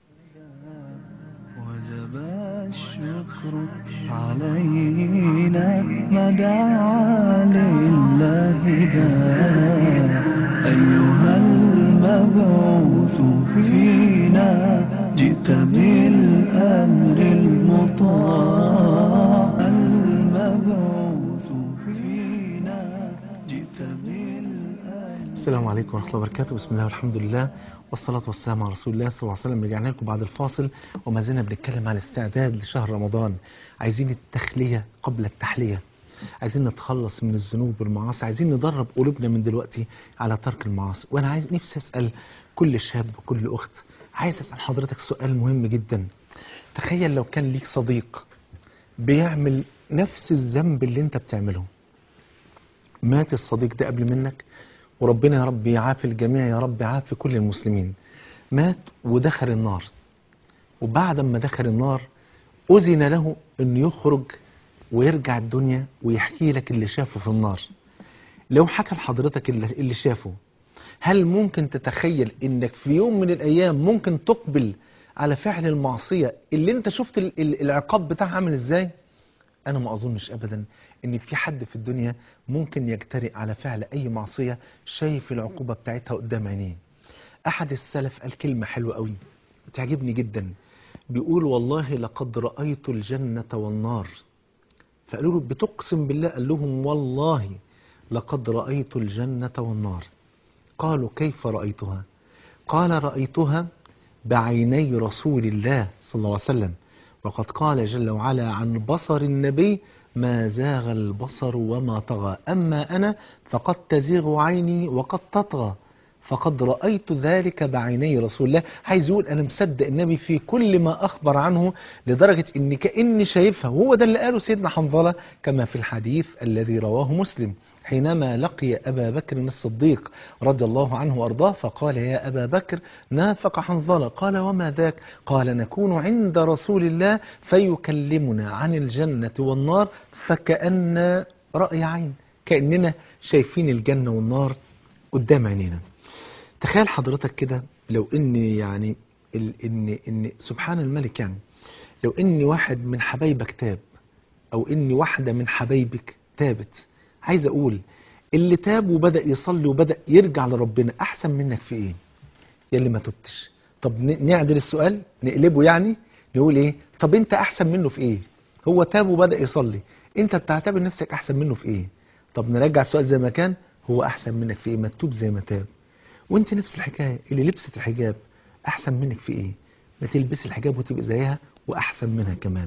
وجب الشكر علينا ما دعا لله داع أيها المبعوث فينا جئت بالأمر المطاع المبعوث فينا جئت بالأمر السلام عليكم ورحمة الله وبركاته بسم الله والحمد لله والصلاة والسلام على رسول الله صلى الله عليه وسلم رجعنا لكم بعد الفاصل وما زلنا بنتكلم عن الاستعداد لشهر رمضان عايزين التخلية قبل التحلية عايزين نتخلص من الذنوب والمعاصي عايزين ندرب قلوبنا من دلوقتي على ترك المعاصي وانا عايز نفسي اسال كل شاب وكل اخت عايز اسال حضرتك سؤال مهم جدا تخيل لو كان ليك صديق بيعمل نفس الذنب اللي انت بتعمله مات الصديق ده قبل منك وربنا يا رب يعافي الجميع يا رب يعافي كل المسلمين مات ودخل النار وبعد ما دخل النار أذن له أن يخرج ويرجع الدنيا ويحكي لك اللي شافه في النار لو حكى لحضرتك اللي اللي شافه هل ممكن تتخيل انك في يوم من الايام ممكن تقبل على فعل المعصية اللي انت شفت ال- ال- العقاب بتاعها عامل ازاي انا ما اظنش ابدا ان في حد في الدنيا ممكن يجترئ على فعل اي معصية شايف العقوبة بتاعتها قدام عينيه احد السلف قال كلمة حلوة قوي بتعجبني جدا بيقول والله لقد رأيت الجنة والنار فقالوا له بتقسم بالله قال لهم والله لقد رأيت الجنة والنار قالوا كيف رأيتها قال رأيتها بعيني رسول الله صلى الله عليه وسلم وقد قال جل وعلا عن بصر النبي ما زاغ البصر وما طغى أما أنا فقد تزيغ عيني وقد تطغى فقد رأيت ذلك بعيني رسول الله عايز يقول أنا مصدق النبي في كل ما أخبر عنه لدرجة إن كأني شايفها وهو ده اللي قاله سيدنا حنظلة كما في الحديث الذي رواه مسلم حينما لقي أبا بكر الصديق رضي الله عنه وأرضاه فقال يا أبا بكر نافق حنظلة قال وما ذاك قال نكون عند رسول الله فيكلمنا عن الجنة والنار فكأن رأي عين كأننا شايفين الجنة والنار قدام عينينا تخيل حضرتك كده لو ان يعني ال- ان ان سبحان الملك يعني لو ان واحد من حبايبك تاب او ان واحده من حبايبك تابت عايز اقول اللي تاب وبدا يصلي وبدا يرجع لربنا احسن منك في ايه يا اللي ما تبتش طب ن- نعدل السؤال نقلبه يعني نقول ايه طب انت احسن منه في ايه هو تاب وبدا يصلي انت بتعتبر نفسك احسن منه في ايه طب نرجع السؤال زي ما كان هو احسن منك في ايه ما تتوب زي ما تاب وانت نفس الحكايه اللي لبست الحجاب احسن منك في ايه ما تلبسي الحجاب وتبقى زيها واحسن منها كمان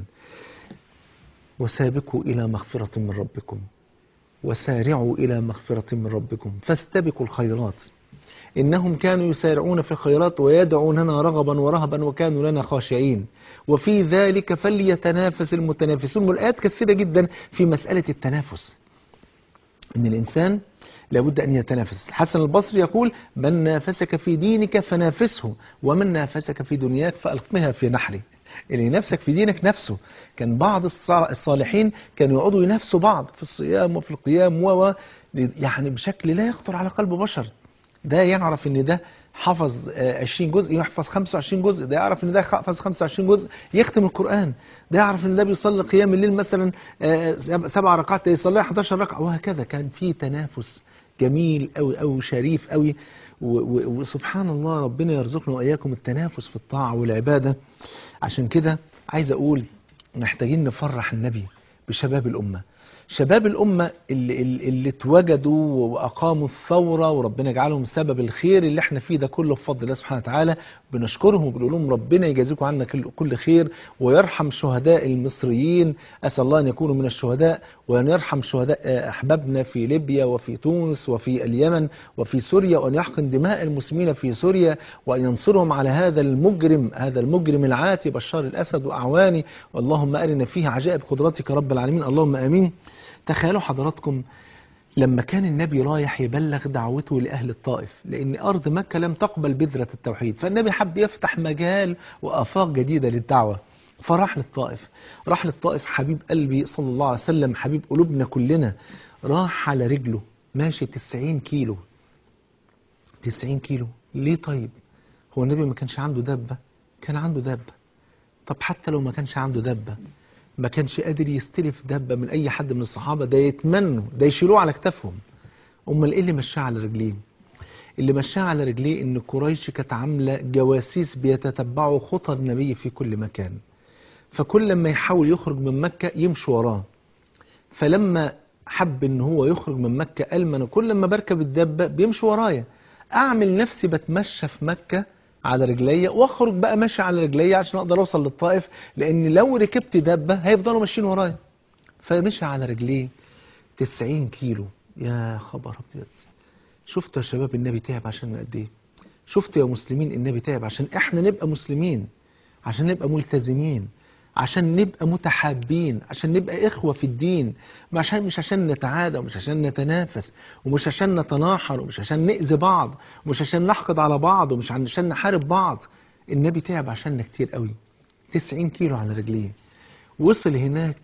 وسابقوا الى مغفره من ربكم وسارعوا الى مغفره من ربكم فاستبقوا الخيرات إنهم كانوا يسارعون في الخيرات ويدعوننا رغبا ورهبا وكانوا لنا خاشعين وفي ذلك فليتنافس المتنافسون والآيات كثيرة جدا في مسألة التنافس إن الإنسان لابد أن يتنافس الحسن البصري يقول من نافسك في دينك فنافسه ومن نافسك في دنياك فألقها في نحره اللي ينافسك في دينك نفسه كان بعض الص- الصالحين كانوا يقعدوا ينافسوا بعض في الصيام وفي القيام و و- يعني بشكل لا يخطر على قلب بشر ده يعرف ان ده حفظ آه، 20 جزء يحفظ 25 جزء ده يعرف ان ده حفظ 25 جزء يختم القرآن ده يعرف ان ده بيصلي قيام الليل مثلا آه، سب- سبع ركعات ده يصليها 11 ركعة وهكذا كان في تنافس جميل قوي قوي شريف قوي و- و- وسبحان الله ربنا يرزقنا واياكم التنافس في الطاعة والعبادة عشان كده عايز اقول محتاجين نفرح النبي بشباب الأمة شباب الأمة اللي, اللي اللي اتوجدوا وأقاموا الثورة وربنا يجعلهم سبب الخير اللي احنا فيه ده كله بفضل الله سبحانه وتعالى بنشكرهم وبنقول لهم ربنا يجازيكم عنا كل, كل خير ويرحم شهداء المصريين أسأل الله أن يكونوا من الشهداء وأن يرحم شهداء آه، أحبابنا في ليبيا وفي تونس وفي اليمن وفي سوريا وأن يحقن دماء المسلمين في سوريا وأن ينصرهم على هذا المجرم هذا المجرم العاتي بشار الأسد وأعوانه اللهم أرنا فيه عجائب قدرتك رب العالمين اللهم آمين تخيلوا حضراتكم لما كان النبي رايح يبلغ دعوته لأهل الطائف لأن أرض مكة لم تقبل بذرة التوحيد فالنبي حب يفتح مجال وآفاق جديدة للدعوة فراح للطائف راح للطائف حبيب قلبي صلى الله عليه وسلم حبيب قلوبنا كلنا راح على رجله ماشي 90 كيلو 90 كيلو ليه طيب هو النبي ما كانش عنده دابة كان عنده دابة طب حتى لو ما كانش عنده دابة ما كانش قادر يستلف دابة من أي حد من الصحابة ده يتمنوا ده يشيلوه على كتافهم أمال إيه اللي مشاه على رجليه اللي مشاه على رجليه إن قريش كانت عاملة جواسيس بيتتبعوا خطى النبي في كل مكان فكل لما يحاول يخرج من مكة يمشي وراه فلما حب ان هو يخرج من مكة قال ما انا كل ما بركب الدابة بيمشي ورايا اعمل نفسي بتمشى في مكة على رجليا واخرج بقى ماشي على رجليا عشان اقدر اوصل للطائف لان لو ركبت دابة هيفضلوا ماشيين ورايا فمشي على رجليه 90 كيلو يا خبر ابيض شفت يا شباب النبي تعب عشان قد ايه شفت يا مسلمين النبي تعب عشان احنا نبقى مسلمين عشان نبقى ملتزمين عشان نبقى متحابين عشان نبقى إخوة في الدين مش عشان مش عشان نتعادى ومش عشان نتنافس ومش عشان نتناحر ومش عشان نأذي بعض ومش عشان نحقد على بعض ومش عشان نحارب بعض النبي تعب عشاننا كتير قوي 90 كيلو على رجليه وصل هناك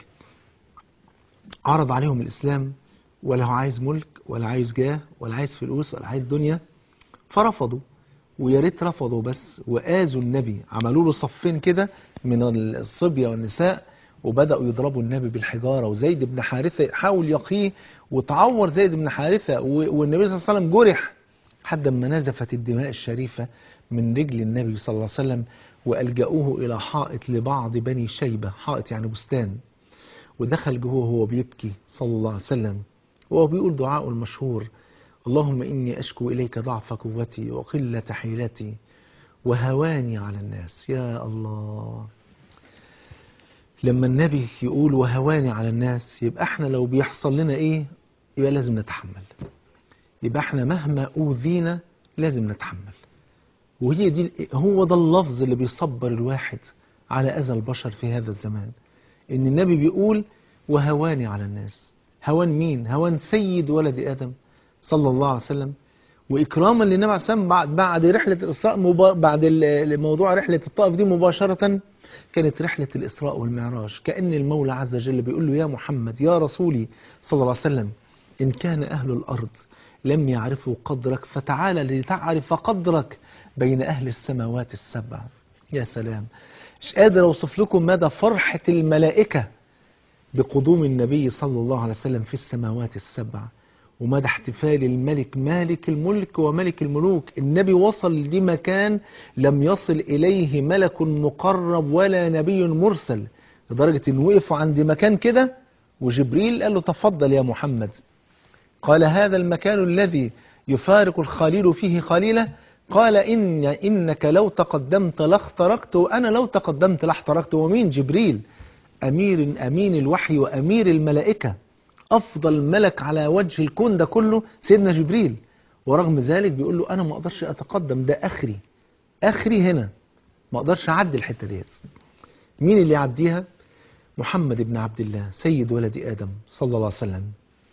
عرض عليهم الإسلام ولا هو عايز ملك ولا عايز جاه ولا عايز فلوس ولا عايز دنيا فرفضوا ويا ريت رفضوا بس وآذوا النبي عملوا له صفين كده من الصبية والنساء وبدأوا يضربوا النبي بالحجارة وزيد بن حارثة حاول يقيه وتعور زيد بن حارثة و- والنبي صلى الله عليه وسلم جرح حتى ما نزفت الدماء الشريفة من رجل النبي صلى الله عليه وسلم وألجأوه إلى حائط لبعض بني شيبة حائط يعني بستان ودخل جوه وهو بيبكي صلى الله عليه وسلم وهو بيقول دعاءه المشهور اللهم إني أشكو إليك ضعف قوتي وقلة حيلتي وهواني على الناس يا الله لما النبي يقول وهواني على الناس يبقى احنا لو بيحصل لنا ايه يبقى لازم نتحمل يبقى احنا مهما أوذينا لازم نتحمل وهي دي هو ده اللفظ اللي بيصبر الواحد على أذى البشر في هذا الزمان إن النبي بيقول وهواني على الناس هوان مين؟ هوان سيد ولد آدم صلى الله عليه وسلم وإكراما للنبي عليه السلام بعد بعد رحلة الإسراء مبا بعد ال- موضوع رحلة الطائف دي مباشرة كانت رحلة الإسراء والمعراج كأن المولى عز وجل بيقول له يا محمد يا رسولي صلى الله عليه وسلم إن كان أهل الأرض لم يعرفوا قدرك فتعال لتعرف قدرك بين أهل السماوات السبع يا سلام مش قادر أوصف لكم مدى فرحة الملائكة بقدوم النبي صلى الله عليه وسلم في السماوات السبع ومدى احتفال الملك مالك الملك وملك الملوك النبي وصل لمكان لم يصل إليه ملك مقرب ولا نبي مرسل لدرجة إن وقفوا عند مكان كده وجبريل قال له تفضل يا محمد قال هذا المكان الذي يفارق الخليل فيه خليله قال إن إنك لو تقدمت لاخترقت وأنا لو تقدمت لاحترقت ومين جبريل أمير أمين الوحي وأمير الملائكة أفضل ملك على وجه الكون ده كله سيدنا جبريل ورغم ذلك بيقول له أنا ما أقدرش أتقدم ده آخري آخري هنا ما أقدرش أعدي الحتة ديت مين اللي يعديها محمد بن عبد الله سيد ولد آدم صلى الله عليه وسلم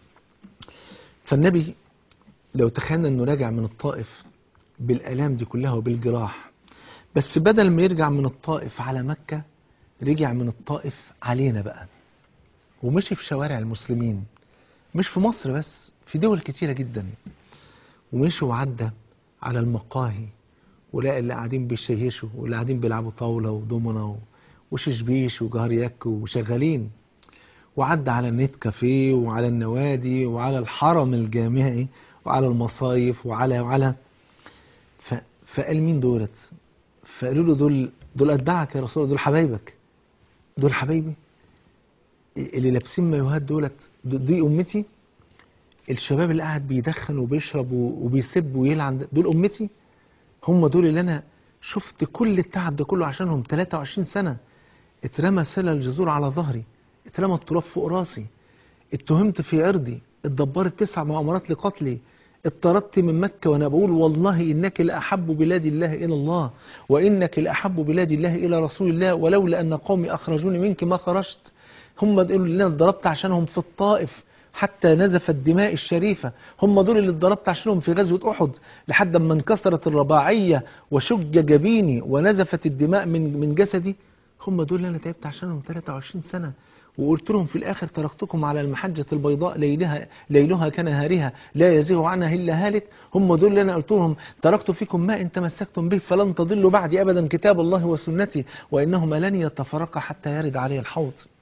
فالنبي لو تخيلنا أنه راجع من الطائف بالآلام دي كلها وبالجراح بس بدل ما يرجع من الطائف على مكة رجع من الطائف علينا بقى ومشي في شوارع المسلمين مش في مصر بس في دول كتيرة جدا ومشوا وعدى على المقاهي ولقى اللي قاعدين بيشيشوا واللي قاعدين بيلعبوا طاولة ودومنا و- وششبيش وجهر يك وشغالين وعدى على النت كافيه وعلى النوادي وعلى الحرم الجامعي وعلى المصايف وعلى وعلى ف... فقال مين دولت فقالوا له دول دول اتباعك يا رسول الله دول حبايبك دول حبايبي اللي لابسين مايوهات دولت د- دي امتي الشباب اللي قاعد بيدخن وبيشرب و- وبيسب ويلعن دول امتي هم دول اللي انا شفت كل التعب ده كله عشانهم 23 سنة اترمى سلل الجذور على ظهري اترمى التراب فوق راسي اتهمت في عرضي اتدبرت تسع مؤامرات لقتلي اطردت من مكة وانا بقول والله انك لاحب بلاد الله الى الله وانك لاحب بلاد الله الى رسول الله ولولا ان قومي اخرجوني منك ما خرجت هم دول اللي انا اتضربت عشانهم في الطائف حتى نزفت الدماء الشريفة هم دول اللي اتضربت عشانهم في غزوة أحد لحد ما انكسرت الرباعية وشج جبيني ونزفت الدماء من من جسدي هم دول اللي أنا تعبت عشانهم 23 سنة وقلت لهم في الآخر تركتكم على المحجة البيضاء ليلها, ليلها كنهارها لا يزيغ عنها إلا هالك هم دول اللي أنا قلت لهم تركت فيكم ما إن تمسكتم به فلن تضلوا بعدي أبدا كتاب الله وسنتي وإنهما لن يتفرقا حتى يرد علي الحوض